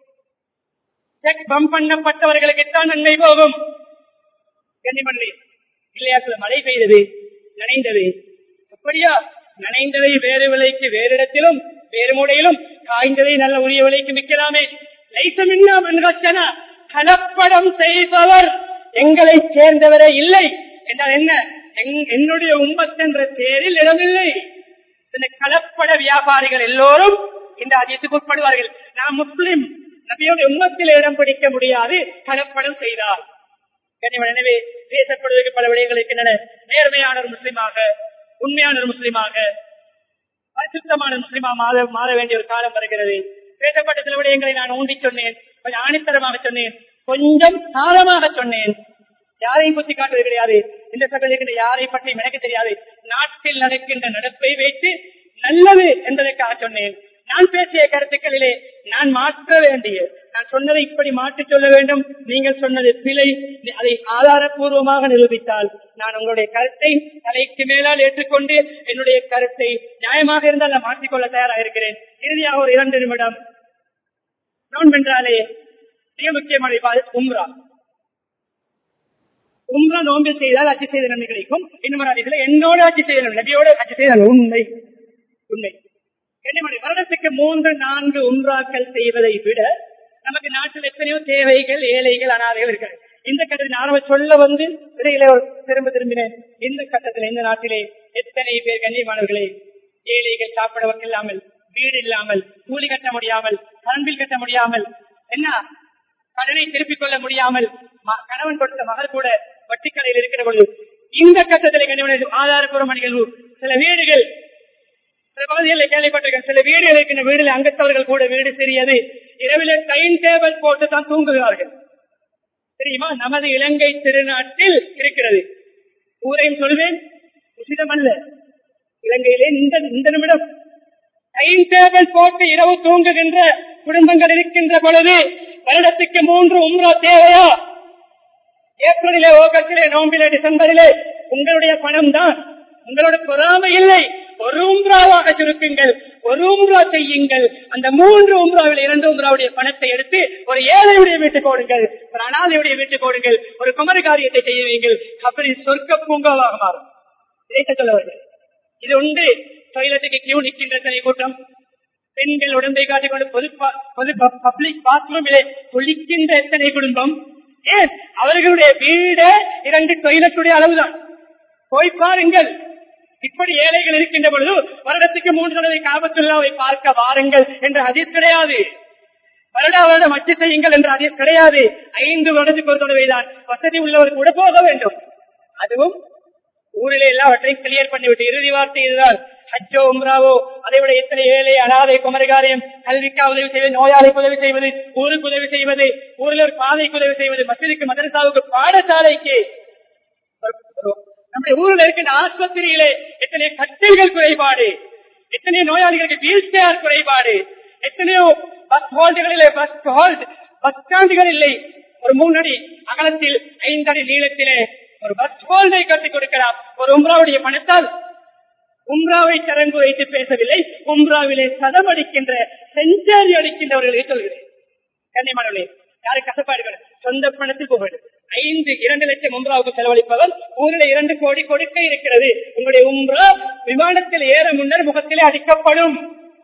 செக் பம்ப் பண்ணப்பட்டவர்களுக்கு தான் நன்மை போகும் கன்னிமல்லி இல்லையா சில மழை பெய்தது நனைந்தது அப்படியா நனைந்ததை வேறு விலைக்கு வேறு இடத்திலும் வேறு மூடையிலும் காய்ந்ததை நல்ல உரிய விலைக்கு விற்கலாமே லைசமின்னா மன்கச்சனா கலப்படம் செய்பவர் எங்களை சேர்ந்தவரே இல்லை என்றால் என்ன எங்- என்னுடைய உம்மத் என்ற தேரில் இடமில்லை இந்த கலப்பட வியாபாரிகள் எல்லோரும் இந்த அதியத்துக்கு உட்படுவார்கள் நான் முஸ்லிம் நபியோட உம்மத்தில் இடம் பிடிக்க முடியாது கலப்படம் செய்தார் கனிமன் எனவே பேசப்படுவதற்கு பல விடயங்கள் இருக்கின்றன நேர்மையான ஒரு முஸ்லிமாக உண்மையான ஒரு முஸ்லிமாக பரிசுத்தமான முஸ்லிமா மாற மாற வேண்டிய ஒரு காலம் வருகிறது பேசப்பட்ட சில விடயங்களை நான் ஊண்டி சொன்னேன் கொஞ்சம் ஆணித்தரமாக சொன்னேன் கொஞ்சம் சாரமாக சொன்னேன் யாரையும் குத்தி காட்டுவது கிடையாது இந்த சபையில் இருக்கின்ற யாரை பற்றி எனக்கு தெரியாது நாட்டில் நடக்கின்ற நடப்பை வைத்து நல்லது என்பதற்காக சொன்னேன் நான் பேசிய கருத்துக்களிலே நான் மாற்ற வேண்டிய நான் சொன்னதை இப்படி மாற்றி சொல்ல வேண்டும் நீங்கள் சொன்னது பிழை அதை ஆதாரபூர்வமாக நிரூபித்தால் நான் உங்களுடைய கருத்தை தலைக்கு மேலால் ஏற்றுக்கொண்டு என்னுடைய கருத்தை நியாயமாக இருந்தால் நான் மாற்றிக்கொள்ள தயாராக இருக்கிறேன் இறுதியாக ஒரு இரண்டு நிமிடம் நோன் என்றாலே மிக முக்கியமான இபாதத் உம்ரா உம்ரா நோம்பில் செய்தால் அச்சு செய்த நன்மை கிடைக்கும் இன்னும் ஒரு அதிசயம் என்னோட அச்சு செய்த நன்மை நபியோட அச்சு செய்த நன்மை. உண்மை உண்மை கண்ணியமான வருடத்துக்கு மூன்று நான்கு உம்ராக்கள் செய்வதை விட நமக்கு நாட்டில் எத்தனையோ தேவைகள் ஏழைகள் அனாதைகள் இருக்கிறது இந்த கட்டத்தில் நான் சொல்ல வந்து இடையில ஒரு திரும்ப திரும்பினேன் இந்த கட்டத்தில் இந்த நாட்டிலே எத்தனை பேர் கண்ணியமானவர்களே ஏழைகள் சாப்பிடவர்கள் இல்லாமல் வீடு இல்லாமல் கூலி கட்ட முடியாமல் கரம்பில் கட்ட முடியாமல் என்ன கடனை திருப்பிக் கொள்ள முடியாமல் ம- கணவன் கொடுத்த மகள் கூட வட்டிக்கடையில் இருக்கிற பொழுது இந்த கட்டத்தில் கண்ணியமான ஆதாரப்பூர்வ நிகழ்வு சில வீடுகள் சில பகுதிகளில் கேள்விப்பட்டிருக்கேன் சில வீடுகள் இருக்கின்ற வீடுல அங்கத்தவர்கள் கூட வீடு சிறியது இரவில டைம் டேபிள் போட்டு தான் தூங்குகிறார்கள் தெரியுமா நமது இலங்கை திருநாட்டில் இருக்கிறது ஊரையும் சொல்வேன் உசிதம் அல்ல இலங்கையிலே இந்த இந்த நிமிடம் டைம் டேபிள் போட்டு இரவு தூங்குகின்ற குடும்பங்கள் இருக்கின்ற பொழுது வருடத்துக்கு மூன்று உம்ரா தேவையா ஏப்ரலிலே ஆகஸ்டிலே நவம்பிலே டிசம்பரிலே உங்களுடைய பணம் தான் உங்களோட பொறாமை இல்லை ஒரு உம்ராவாக சுருக்குங்கள் ஒரு உம்ரா செய்யுங்கள் அந்த மூன்று உம்ராவில் இரண்டு உம்ராவுடைய பணத்தை எடுத்து ஒரு ஏழையுடைய வீட்டுக்கு ஓடுங்கள் ஒரு அனாதையுடைய வீட்டுக்கு ஓடுங்கள் ஒரு குமர காரியத்தை செய்ய வையுங்கள் அப்படி சொர்க்க பூங்காவாக மாறும் இதைத்த சொல்லவர்கள் இது உண்டு டொய்லெட்டுக்கு கியூ நிற்கின்ற சிலை கூட்டம் பெண்கள் உடம்பை காட்டிக் கொண்டு பொது பா- பொது பப்ளிக் பாத்ரூமிலே குளிக்கின்ற எத்தனை குடும்பம் ஏன் அவர்களுடைய வீடு இரண்டு டொய்லெட்டுடைய அளவுதான் போய் பாருங்கள் இப்படி ஏழைகள் இருக்கின்ற பொழுது வருடத்துக்கு மூன்று தடவை காபத்துள்ளாவை பார்க்க வாருங்கள் என்ற அதிர் கிடையாது வருடா வருடம் அச்சு செய்யுங்கள் என்ற அதிர் கிடையாது ஐந்து வருடத்துக்கு ஒரு தடவைதான் வசதி உள்ளவர் கூட போக வேண்டும் அதுவும் ஊரிலே எல்லாவற்றையும் கிளியர் பண்ணிவிட்டு இறுதி வார்த்தை இதுதான் ஹஜ்ஜோ உம்ராவோ அதை விட எத்தனை ஏழை அனாதை குமரகாரியம் கல்விக்கா உதவி செய்வது நோயாளிக்கு உதவி செய்வது ஊருக்கு உதவி செய்வது ஊரில் ஒரு பாதைக்கு உதவி செய்வது மசிதிக்கு மதரசாவுக்கு பாடசாலைக்கு நம்முடைய ஊரில் இருக்கின்ற ஆஸ்பத்திரியிலே எத்தனை கட்டில்கள் குறைபாடு எத்தனை நோயாளிகளுக்கு வீல் சேர் குறைபாடு எத்தனையோ பஸ் ஹோல்டுகளிலே பஸ் ஹோல்ட் பஸ் ஸ்டாண்டுகள் இல்லை ஒரு மூணு அடி அகலத்தில் ஐந்து அடி நீளத்திலே ஒரு பஸ் ஹோல்டை கட்டிக் கொடுக்கலாம் ஒரு உம்ராவுடைய பணத்தால் உம்ராவை தரங்கு வைத்து பேசவில்லை உம்ராவிலே சதம் அடிக்கின்ற செஞ்சாரி அடிக்கின்றவர்களை சொல்கிறேன் கண்ணியமானவர்களே யாரு கசப்பாடுகள் சொந்த பணத்தில் போக வேண்டும் ஐந்து இரண்டு லட்சம் உம்ராவுக்கு செலவழிப்பவர் ஊரில் இரண்டு கோடி கொடுக்க இருக்கிறது உங்களுடைய உம்ரா விமானத்தில் ஏற முன்னர் முகத்திலே அடிக்கப்படும்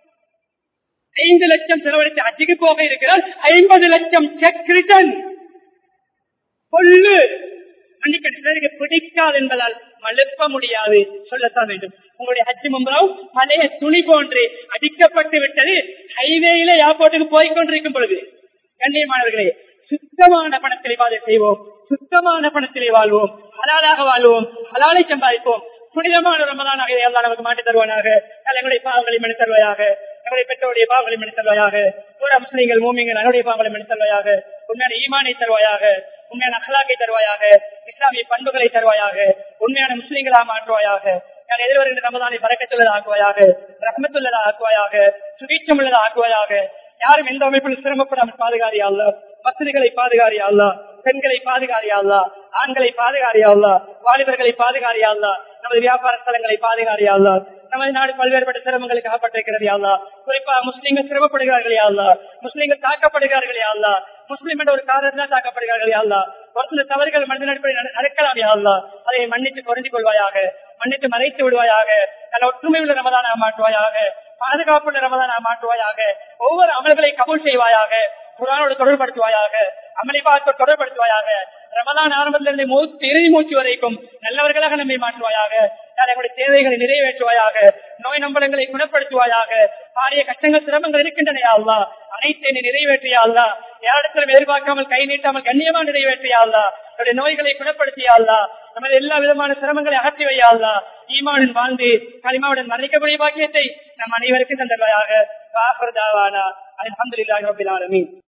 ஐந்து லட்சம் செலவழித்து அஜிக்கு போக இருக்கிறார் ஐம்பது லட்சம் செக் ரிட்டர்ன் கொள்ளு மன்னிக்க சிலருக்கு பிடிக்காது என்பதால் மழுப்ப முடியாது சொல்லத்தான் வேண்டும் உங்களுடைய ஹஜ்ஜி மும்பராவும் பழைய துணி போன்று அடிக்கப்பட்டு விட்டது ஹைவேயில ஏர்போர்ட்டுக்கு போய் கொண்டிருக்கும் பொழுது கண்ணியமானவர்களே சுத்தமான பணத்திலே வாழ செய்வோம் சுத்தமான பணத்திலே வாழ்வோம் ஹலாலாக வாழ்வோம் ஹலாலை சம்பாதிப்போம் புனிதமான ரமதானாக எல்லாம் நமக்கு மாற்றி தருவானாக எங்களுடைய பாவங்களை மனு தருவாயாக எங்களுடைய பெற்றோருடைய பாவங்களை மனு தருவாயாக பூரா முஸ்லீம்கள் மூமிங்கள் என்னுடைய பாவங்களை மனு தருவாயாக உண்மையான ஈமானை தருவாயாக உண்மையான அகலாக்கை தருவாயாக இஸ்லாமிய பண்புகளை தருவாயாக உண்மையான முஸ்லீம்களா மாற்றுவாயாக நான் எதிர்வருகின்ற ரமதானை பறக்கத்துள்ளதா ஆக்குவாயாக ரஹமத்துள்ளதா ஆக்குவாயாக சுகீச்சம் உள்ளதா ஆக்குவாயாக யாரும் எந்த அமைப்பில் சிரமப்படாமல் பாதுகாரியா அல்ல வசதிகளை பாதுகாரியா அல்ல பெண்களை பாதுகாரியா அல்ல ஆண்களை பாதுகாரியா அல்ல வாலிபர்களை பாதுகாரியா அல்ல நமது வியாபார ஸ்தலங்களை பாதுகாரியா அல்ல நமது நாடு பல்வேறுபட்ட சிரமங்களுக்கு அகப்பட்டிருக்கிறது யாழ்லா குறிப்பா முஸ்லீம்கள் சிரமப்படுகிறார்கள் யாழ்லா முஸ்லீம்கள் தாக்கப்படுகிறார்கள் யாழ்லா முஸ்லீம் என்ற ஒரு காரணத்தினால் தாக்கப்படுகிறார்கள் யாழ்லா ஒரு சில தவறுகள் மனித அடிப்படையில் நடக்கலாம் யாழ்லா அதை மன்னித்து பொருந்திக் கொள்வாயாக மன்னித்து மறைத்து விடுவாயாக நல்ல ஒற்றுமை உள்ள ரமதானா மாற்றுவாயாக பாதுகாப்புள்ள ரமதானா மாற்றுவாயாக ஒவ்வொரு அமல்களை கபூல் செய்வாயாக குரானோடு தொடர்படுத்துவாயாக அமளிபாத்தோடு தொடர்படுத்துவாயாக ரமதான் ஆரம்பத்திலிருந்து மூச்சு இறுதி மூச்சு வரைக்கும் நல்லவர்களாக நம்மை மாற்றுவாயாக எங்களுடைய தேவைகளை நிறைவேற்றுவாயாக நோய் நம்பளங்களை குணப்படுத்துவாயாக பாரிய கஷ்டங்கள் சிரமங்கள் இருக்கின்றன அல்லா அனைத்தை நிறைவேற்றியா அல்லா யாரிடத்திலும் எதிர்பார்க்காமல் கை நீட்டாமல் கண்ணியமா நிறைவேற்றியா அல்லா என்னுடைய நோய்களை குணப்படுத்தியா அல்லா நமது எல்லா விதமான சிரமங்களை அகற்றி வையா அல்லா ஈமாவுடன் வாழ்ந்து களிமாவுடன் மறைக்கக்கூடிய பாக்கியத்தை நம் அனைவருக்கும் தந்தவையாக அலமதுல்லாஹி ரபில் ஆலமீன்